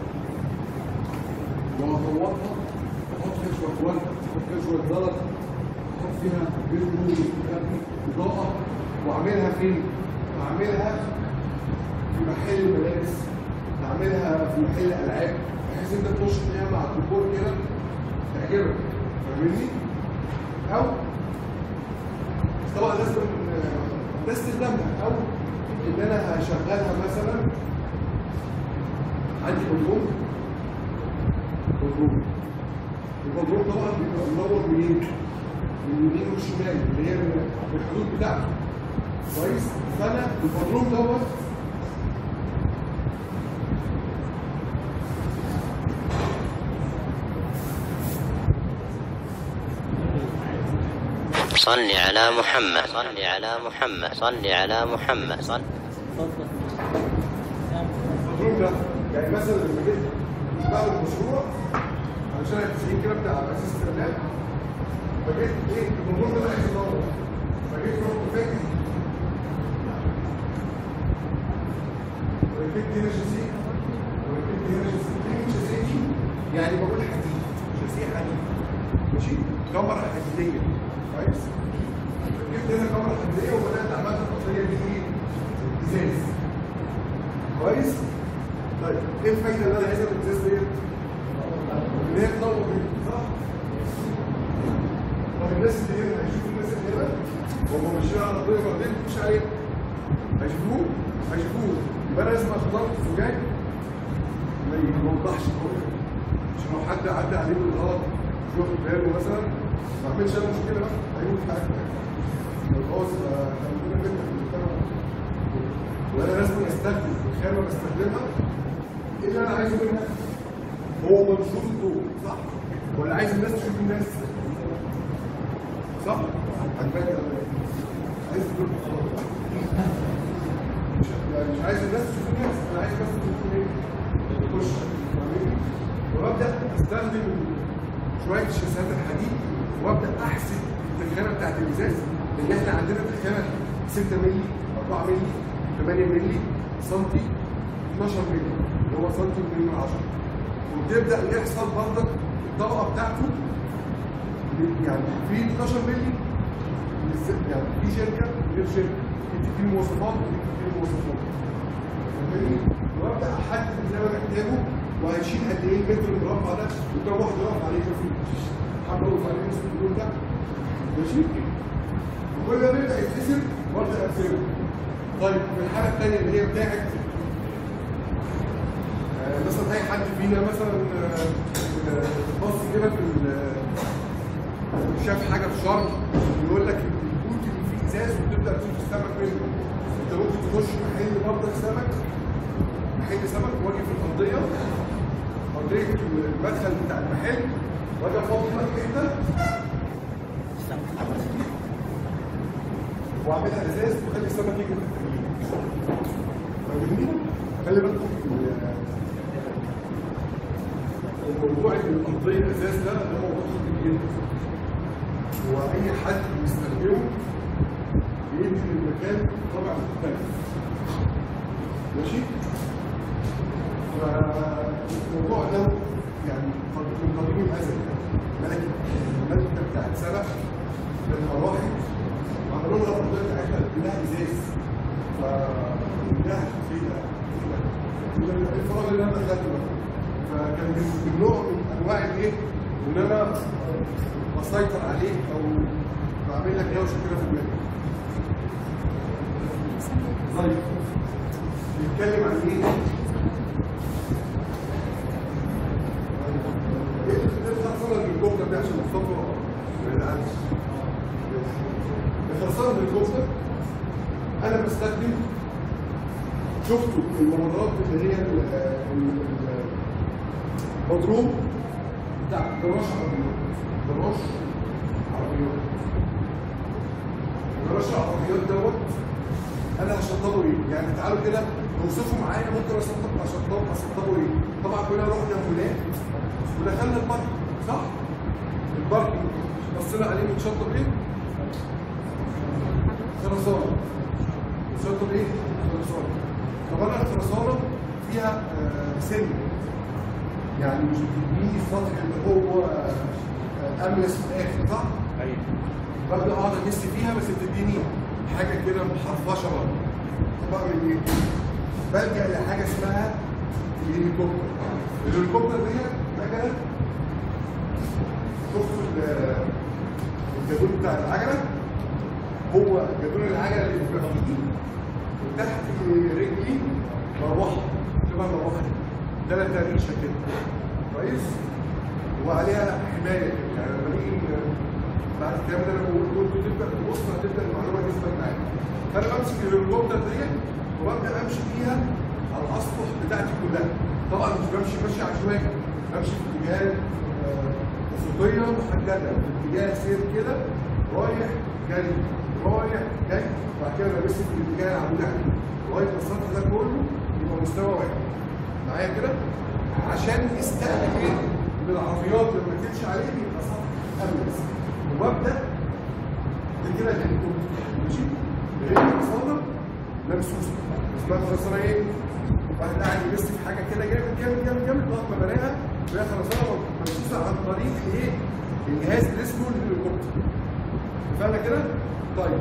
واغوطها احط فيها شويه ورد احط فيها شويه زلط احط فيها بيض نور اضاءه واعملها فين؟ اعملها في محل ملابس اعملها في محل العاب بحيث انت تخش فيها مع الديكور كده تعجبك فاهمني؟ او طبعا لازم ده استخدامها او ان انا هشغلها مثلا عندي بلوم بلوم البلوم طبعا بيبقى منور منين؟ من اليمين والشمال اللي هي الحدود بتاعته كويس؟ فانا البلوم دوت صل على محمد صل على محمد صل على محمد صل اتفضل المفروض ده يعني مثلا لما جيت بعمل مشروع علشان التسعين كده بتاع اساس الاستخدام فجيت ايه الموضوع ده أنا عايز ادور فجيت رحت فاكر وركبت هنا شاسيه وركبت هنا شاسيه كلمة شاسيه دي يعني بقول حديد شاسيه حديد ماشي كاميرا حديدية كويس ركبت هنا كاميرا حديدية وبدأت عملت القضية دي ايه؟ ازاز كويس؟ طيب ايه الفايده اللي انا عايزها من الازاز ديت؟ ان هي تنور بيها صح؟ طب الناس اللي هنا هيشوفوا الناس اللي هنا وهم ماشيين على الطريق بعدين مش عليهم هيشوفوه هيشوفوه يبقى انا لازم اختار زجاج ما يوضحش الرؤيه عشان لو حد عدى عليه بالغلط مش واخد باله مثلا ما اعملش انا مشكله بقى هيموت في حاجه خلاص خلينا كده في المجتمع وانا لازم استخدم الخامه بستخدمها ايه اللي انا عايزه منها هو منشور الضوء صح ولا عايز الناس تشوف الناس صح عجباني أوي. عايز الضوء خلاص مش يعني مش عايز الناس تشوف الناس انا عايز بس تشوف ايه تخش فاهمني؟ وابدا استخدم شويه شاسات الحديد وابدا احسب التخانه بتاعت الازاز لان احنا عندنا تخانه 6 مللي 4 مللي 8 مللي سنتي 12 مللي اللي هو سنتي من 10 وبتبدا يحصل برضك الطبقه بتاعته يعني في 12 مللي للس- يعني في شركه غير شركه بتديني مواصفات ودي بتديني مواصفات فاهمني؟ وابدا احدد اللي انا محتاجه وهيشيل قد ايه المتر المربع ده وكم واحد يقف عليه مفيش حد يقف عليه نص اليوم ده ماشي وكل ده بيبدا يتحسب وابدا اقسمه طيب في الحاله الثانيه اللي هي بتاعت آه، مثلا اي حد فينا مثلا آه، آه، بص كده في ال- شاف حاجه في شرم يقول لك البوت اللي فيه ازاز وتبدا تشوف السمك منه انت ممكن تخش محل برضك سمك محل سمك واجي في الارضيه ارضيه المدخل بتاع المحل واجي افضي لك حته واعملها ازاز واخلي السمك يجي في التمرين فاهمني؟ خلي بالكم ال- الموضوع ان الارضيه ازاز ده ده موضوع خطير جدا واي حد بيستخدمه بيدي للمكان طابع مختلف ماشي؟ فالموضوع ده يعني قد من قديم الازل ملكه الملكه بتاعت سلف لما راحت عملوا لها الارضيه بتاعتها كلها ازاز فكلها خفيفه الفراغ اللي انا دخلته ده فكان من من نوع من انواع الايه؟ ان انا بسيطر عليه او بعمل لك دوشه كده في دماغك. طيب بيتكلم عن ايه؟ ايه الخرسانه الهليكوبتر دي عشان مصطفى ما يزعلش. الخرسانه الهليكوبتر انا بستخدم شفتوا الممرات اللي هي ال- ال- المضروب بتاع جراج عربيات جراج عربيات جراج العربيات دوت انا هشطبه ايه؟ يعني تعالوا كده اوصفوا معايا ممكن اشطب اشطبه اشطبه ايه؟ طبعا كلنا رحنا مولات ودخلنا البارك صح؟ البارك بصينا عليه متشطب ايه؟ خرسانه متشطب ايه؟ خرسانه طب انا الخرسانه فيها آه، سن يعني مش بتديني السطح اللي هو آه، املس في الاخر صح؟ ايوه ببدا اقعد امس فيها بس بتديني حاجه كده محرفشه برضه طب اعمل ايه؟ بلجا لحاجه اسمها الهليكوبتر الهليكوبتر ديت مكنه شفتوا ال- الجدول بتاع العجله هو جدول العجله اللي بيبقى فيه وتحت رجلي مروحه شبه المروحه دي ثلاثة ريشه كده كويس وعليها حمايه كده يعني لما نيجي بعد الكلام ده انا بقول كنت تبدا تبص هتبدا المعلومه تثبت معاك فانا بمسك الهليكوبتر ديت وببدا امشي فيها على الاسطح بتاعتي كلها طبعا مش بمشي مشي عشوائي بمشي في اتجاهات آه، افقيه محدده في اتجاه سير كده رايح جاي رايح جاي وبعد كده انا في الاتجاه العمودي عليه لغايه ما السطح ده كله يبقى مستوى واحد معايا كده عشان يستقبل من العربيات لما تمشي عليه يبقى سطح املس وببدا دي كده الهليكوبتر ماشي غير الخرسانه ممسوسه اسمها خرسانه ايه؟ واحد قاعد يبص في حاجه كده جامد جامد جامد جامد لغايه ما بلاقيها بلاقيها خرسانه ممسوسه عن طريق ايه؟ الجهاز اللي اسمه الهليكوبتر فاهمه كده؟ طيب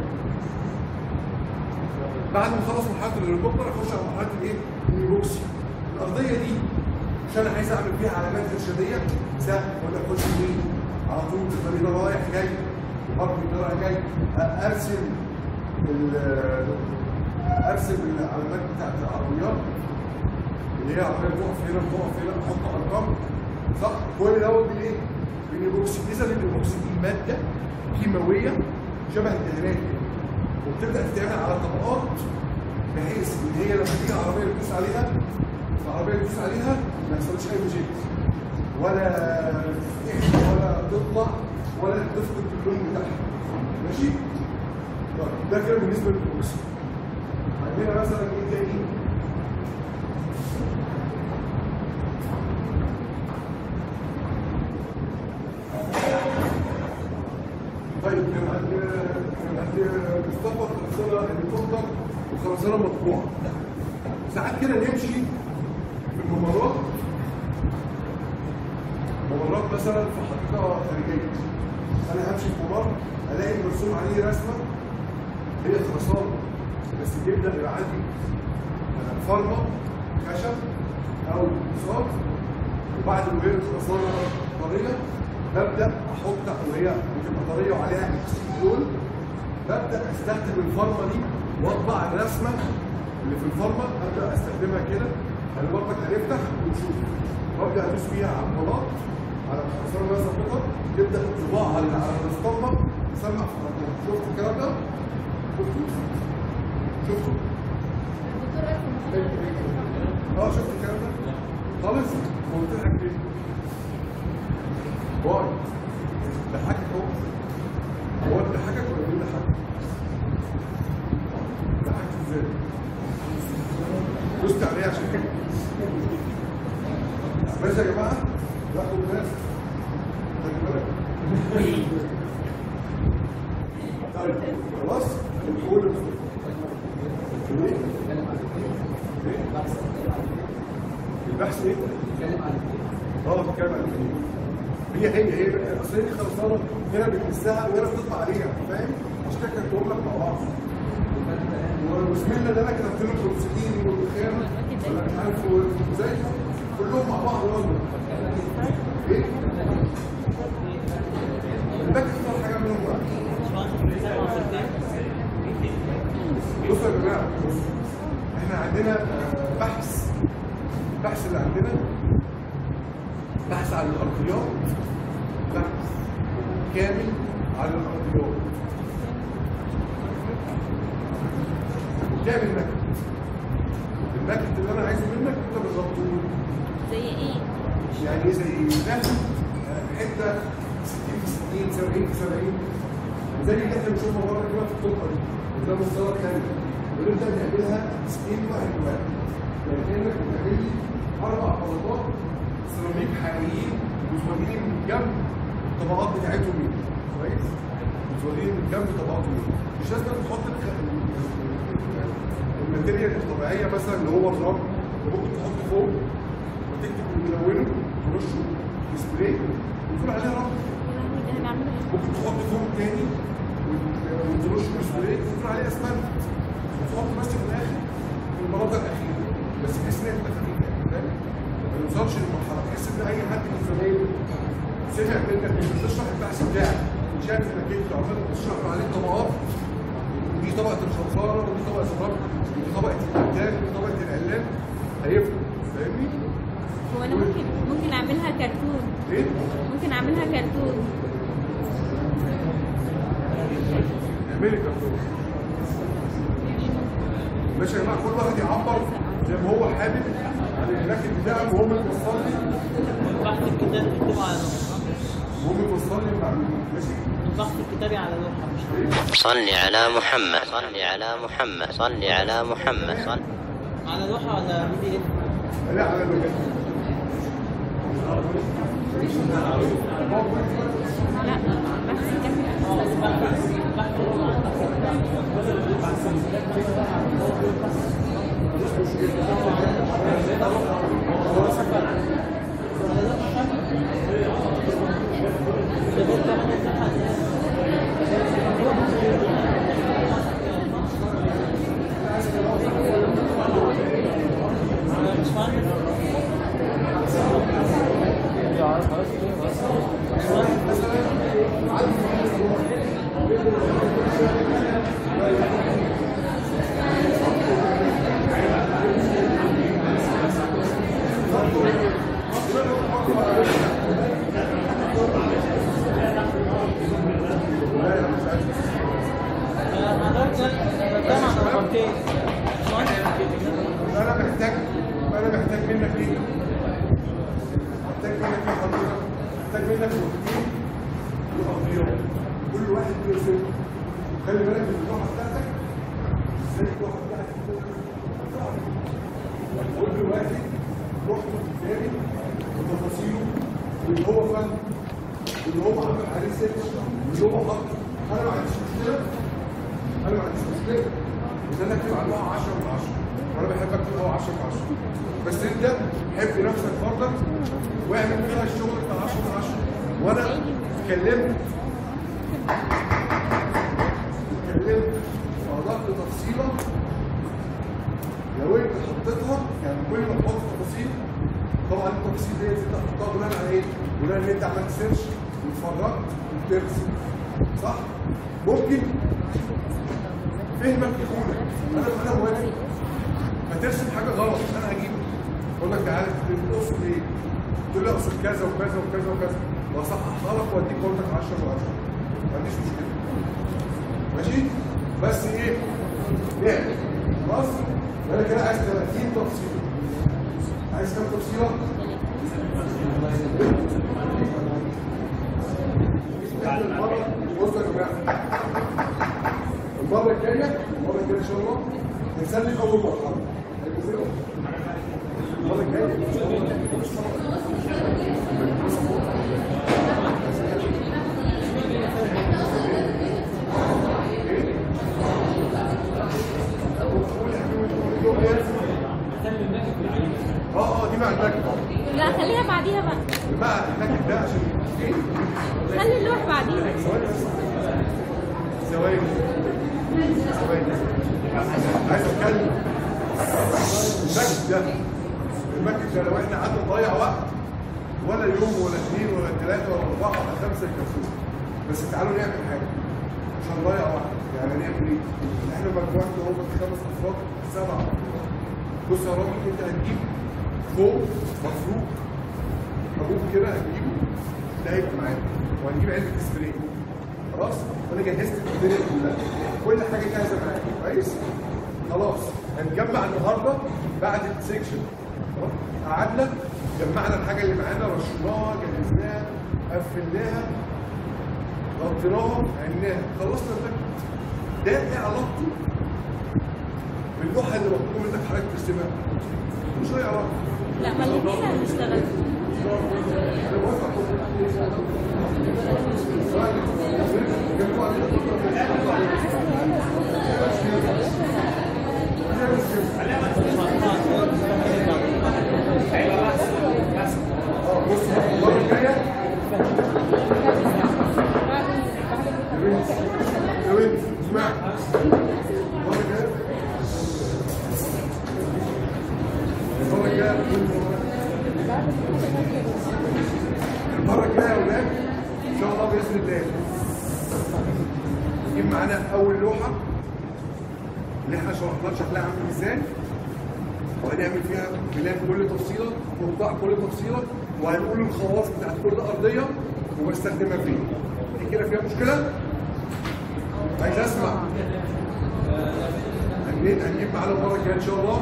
بعد ما اخلص مرحله الهليكوبتر اخش على مرحله الايه؟ البوكسي الارضيه دي مش انا عايز اعمل فيها علامات ارشاديه سهل ولا اخش يمين على طول الطريق ده رايح جاي الارض ده رايح جاي ارسم ال- ارسم العلامات بتاعت العربيات اللي هي عربيه تقف هنا تقف هنا احط ارقام صح كل دوت بالايه؟ بالايبوكسي اذا الايبوكسي دي ماده كيماويه شبه الدهانات كده وبتبدا تتعمل على طبقات بحيث ان هي لما تيجي عربيه تدوس عليها العربيه تدوس عليها ما يحصلش اي مشاكل ولا تفتح ولا تطلع ولا تفقد اللون بتاعها ماشي؟ طيب ده كده بالنسبه للايبوكسي عندنا مثلا ايه تاني؟ طيب كان عند كان عند مصطفى خرسانه هليكوبتر وخرسانه مطبوعه ساعات كده نمشي في الممرات ممرات مثلا في حديقه خارجيه انا همشي في ممر الاقي مرسوم عليه رسمه هي خرسانه بس بيبدا يبقى عندي فرمه خشب او صاج وبعد ما هي الخرسانه طريه ببدا احط وهي بتبقى طريه وعليها لون ببدا استخدم الفرمه دي واطبع الرسمه اللي في الفرمه ابدا استخدمها كده انا برضك هنفتح ونشوف وابدا ادوس فيها على البلاط على الخرسانه مثلا قطع تبدا الطباعه على على الاسطمبه تسمع في الخرسانه شفت الكلام ده؟ شفتوا؟ شفتوا؟ الدكتور قال في المحاضرة اه شفت الكلام ده؟ خالص قلت لك ليه؟ واي ضحكك هو هو اللي ضحكك ولا مين ضحكك؟ ضحكت ازاي؟ دوست عليه عشان كده ماشي يا جماعه؟ واخد بالك خد بالك طيب خلاص قول ايه؟ ايه؟ البحث ايه؟ اه بتتكلم عن الفنون هي هي هي اصل هي خلصانه هنا بتمسها وهنا بتطلع عليها فاهم؟ عشان كده كتبتهم لك مع بعض وبسم الله ده انا كتبت لك الاكسجين والخير ولا مش عارف ازاي كلهم مع بعض يلا ايه؟ الباك اختار حاجه منهم بقى بصوا يا جماعه بصوا احنا عندنا بحث البحث اللي عندنا بحث عن الارضيات بحث كامل عن الارضيات وتعمل نكت النكت اللي انا عايزه منك انت بالظبط زي ايه؟ يعني ايه زي ايه؟ ده حته 60 في 60 70 في 70 زي اللي احنا بنشوفها بره كده في الطرقه دي وده مستوى تاني ونبدا نعملها 90 واحد واحد يعني كانك بتعمل لي اربع بلاطات سيراميك حقيقيين متواجدين من الجنب الطبقات بتاعتهم ايه كويس؟ متواجدين من الجنب طبقاتهم ايه مش لازم تحط الخ- الماتيريال الطبيعيه مثلا اللي هو الرمل ممكن تحط فوق وتكتب وتلونه ورشه ديسبلاي وتقول عليها رمل ده هنعمله ممكن تحط فوق تاني وت- وترش ديسبلاي وتقول عليها اسمنت وتحط بس في الاخر في المناطق الاخيره بس بحيث ان هي تبقى خفيفه يعني فاهم؟ ما نوصلش للمرحله بحيث ان اي حد من زمايله سمع منك انك بتشرح البحث بتاعك وشاف انك انت عمال بتشرح عليه طبقات ودي طبقه الخرسانه ودي طبقه الرمل ودي طبقه الانتاج ودي طبقه الاعلان هيفرق فاهمني؟ هو انا ممكن ممكن اعملها كرتون ايه؟ ممكن اعملها كرتون اعملي كرتون ماشي يا جماعه كل واحد يعبر زي ما هو حابب عن الاماكن بتاعه وهو متوصل لي بحث الكتاب مكتوب على المهم توصل لي المعلومه ماشي البحث الكتابي على لوحة مش صل على محمد صل على محمد صل على محمد صل على لوحة ولا بي دي اف؟ لا على المجال لا بحث كامل انا محتاج انا محتاج منك ايه؟ محتاج منك ايه حضرتك؟ محتاج منك روتين وارضيات كل واحد بيرسم خلي بالك من اللوحه بتاعتك زي اللوحه بتاعتك كل واحد لوحته كتابي وتفاصيله واللي هو فن واللي هو عمل عليه سيرش واللي هو حط انا ما عنديش مشكله انا ما عنديش مشكله ان انا اكتب عنها 10 من 10 وانا بحب اكتب هو 10 من 10 بس انت حب نفسك برضك واعمل فيها الشغل بتاع 10 من 10 وانا اتكلمت اتكلمت وضعت تفصيله لو انت حطيتها يعني كل ما تحط تفاصيل طبعا التفاصيل دي انت هتحطها بناء على ايه؟ بناء ان انت عملت سيرش واتفرجت وبترسم صح؟ ممكن فهمك يقولك انا انا موافق هترسم حاجه غلط انا هجيبك اقول لك تعالى تقصد ايه؟ تقول لي اقصد كذا وكذا وكذا وكذا واصححها لك واديك اقول لك 10 من 10 ما عنديش مشكله ماشي؟ بس ايه؟ نعمل خلاص؟ انا كده عايز 30 تفصيله عايز كام تفصيله؟ بصوا يا جماعه المره الجايه المره الجايه ان شاء الله هنسلم اول مرحله هيبقوا المره الجايه ان شاء الله اه اه دي مع المكتب لا خليها بعديها بقى مع المكتب ده عشان ايه؟ خلي اللوح بعديها ثواني بس ثواني ثواني عايز اتكلم المكتب ده المكتب ده لو احنا قعدنا نضيع وقت ولا يوم ولا اثنين ولا ثلاثه ولا اربعه ولا خمسه يكفونا بس تعالوا نعمل حاجه مش هنضيع وقت يعني نعمل ايه؟ احنا مجموعتنا هم خمس افراد سبعه بص يا راجل انت هتجيب فوق مفروض ابوك كده هتجيبه ده هيبقى معانا وهنجيب علبه سبراي خلاص وانا جهزت الدنيا كلها كل حاجه جاهزه معايا كويس خلاص هنجمع النهارده بعد السكشن خلاص؟ قعدنا جمعنا الحاجه اللي معانا رشناها جهزناها قفلناها غطيناها عيناها خلصنا المكتب ده ايه علاقته باللوحه اللي مطلوب منك حضرتك ترسمها مش هي علاقه لا ما الاثنين هنشتغل انا موافق بص المره الجايه لو انت اسمع المره الجايه المره الجايه المره الجايه يا ولاد ان شاء الله باذن الله نجيب معانا اول لوحه اللي احنا شرحنا شكلها عامل ازاي وهنعمل فيها بلان كل تفصيله وقطاع كل تفصيله وهنقول الخواص بتاعت كل ارضيه وبستخدمها فين دي كده فيها مشكله عايز اسمع هنجيب هنجيب معانا المره الجايه ان شاء الله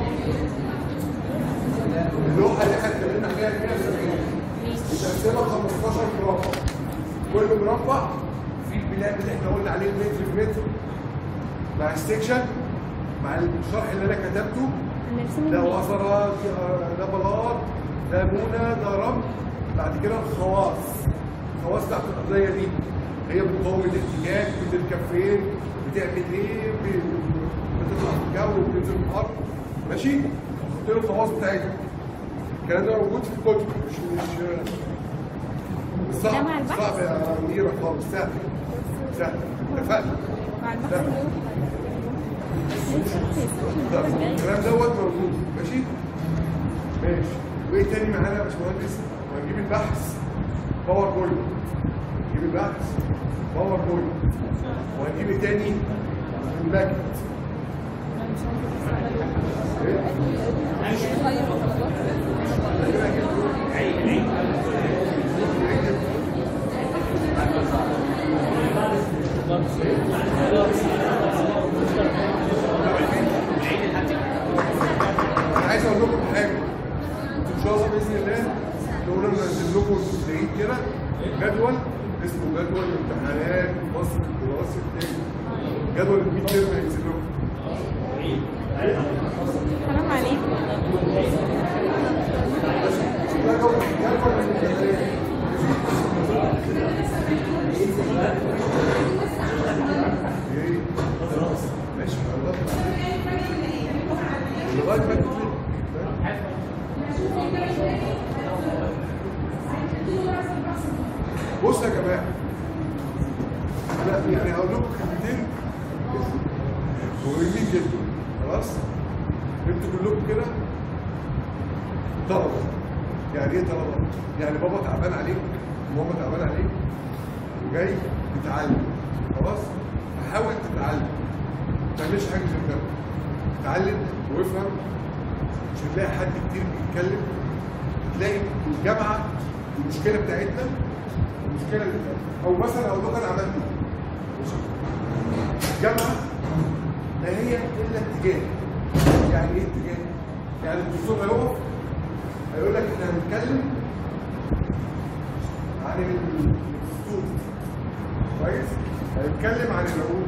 اللوحه اللي احنا اتكلمنا عليها 170 متقسمه 15 مربع كل مربع في البناء اللي احنا قلنا عليه متر في متر مع السكشن مع الشرح اللي انا كتبته هنرسم ده البيت. وزرات ده بلاط ده منى ده رمل بعد كده الخواص الخواص بتاعت القضيه دي هي بتقوم الاحتياج بتركب فين بتعمل ايه ب- بتطلع في الجو وبتنزل في الارض ماشي حط له الخواص بتاعتها الكلام ده موجود في الكتب مش مش مش صعب ده مع البحث؟ صعب يا منيره خالص سهل سهل اتفقنا مع البحث سهل. طب الكلام دوت موجود ماشي ماشي وايه تاني معانا يا باشمهندس وهنجيب البحث باور بوينت نجيب البحث باور بوينت وهنجيب ايه تاني الماجنت انا عايز اقول لكم حاجه انتوا ان شاء الله باذن الله نقول ننزل لكم بعيد كده جدول اسمه جدول امتحانات مصر الدراسي التاني جدول الميد ترم هينزل لكم حرام عليك جدول جدول الامتحانات ايه ماشي خلاص لغايه ما تنزل بص يا جماعه لا يعني هقول لكم كلمتين مهمين جدا خلاص انتوا كلكم كده طلبه يعني ايه طلبه؟ يعني بابا تعبان عليك وماما تعبان عليك وجاي تتعلم خلاص فحاول تتعلم ما تعملش حاجه غير كده اتعلم وافهم مش هتلاقي حد كتير بيتكلم تلاقي الجامعه المشكله بتاعتنا المشكله اللي او مثلا اقول لكم انا عملت ايه بص. الجامعه لا هي الا اتجاه يعني ايه اتجاه؟ يعني الدكتور هيقف هيقول لك احنا هنتكلم عن الخطوط كويس؟ هنتكلم عن العقود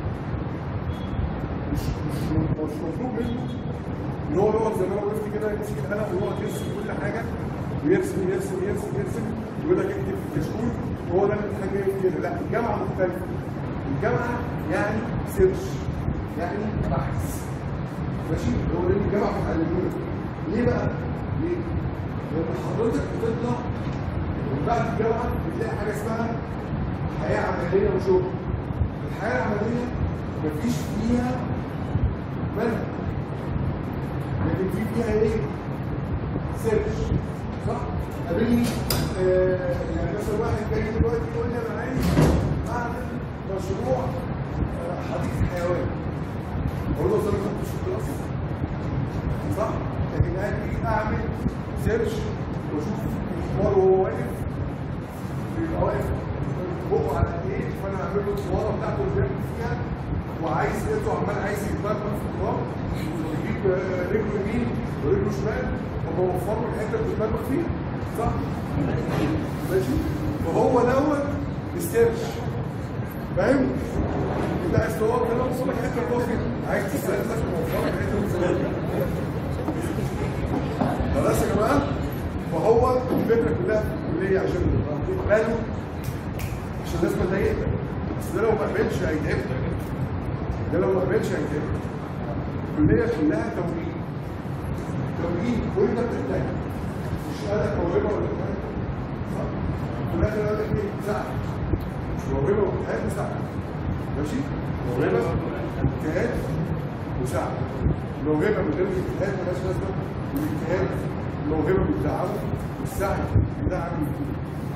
مش مش مش مطلوب منه ان هو يقعد زي ما انا وقفت كده يمسك القلم ويقعد يرسم كل حاجه ويرسم يرسم يرسم يرسم ويقول لك اكتب في الكشكول وهو ده الامتحان جاي في كده لا الجامعه مختلفه الجامعه يعني سيرش يعني بحث ماشي هو ده اللي الجامعه بتعلمونا ليه بقى؟ ليه؟ لان حضرتك بتطلع من بعد الجامعه بتلاقي حاجه اسمها حياه عمليه وشغل الحياه العمليه مفيش فيها منهج لكن في فيها ايه؟ سيرش صح؟ قابلني آه يعني مثلا واحد جاي دلوقتي يقول لي انا عايز اعمل مشروع آه، حديقه حيوان اقول له اصل انا كنت في الكلاس صح؟ لكن اجي اعمل سيرش واشوف الحوار وهو واقف بيبقى واقف بقه على ايه فانا اعمل له الصوره بتاعته اللي بيعمل فيها وعايز لقيته عمال عايز يتبرمج في التراب يجيب آه، رجله يمين ورجله شمال وبوفر له الحته اللي بيتبرمج فيها صح؟ ماشي؟ فهو دوت السيرش فاهم؟ انت عايز تقف كده وصل لك حته تقف فيها عايز تسال نفسك ووفر لك حته تسال خلاص يا جماعه؟ فهو الفكره كلها في الكليه عشان يقبلوا عشان الناس ما تضايقك بس ده لو ما قبلش هيتعبك ده لو ما قبلش هيتعبك الكليه كلها توجيه توجيه وانت بتحتاج مش انا موهبه ولا بتاع صح؟ في الاخر يقول لك ايه؟ ساعد مش موهبه واجتهاد وساعد ماشي؟ موهبه اجتهاد وساعد الموهبه من غير الاجتهاد مالهاش لازمه والاجتهاد الموهبه بتدعمه والسعي بيدعم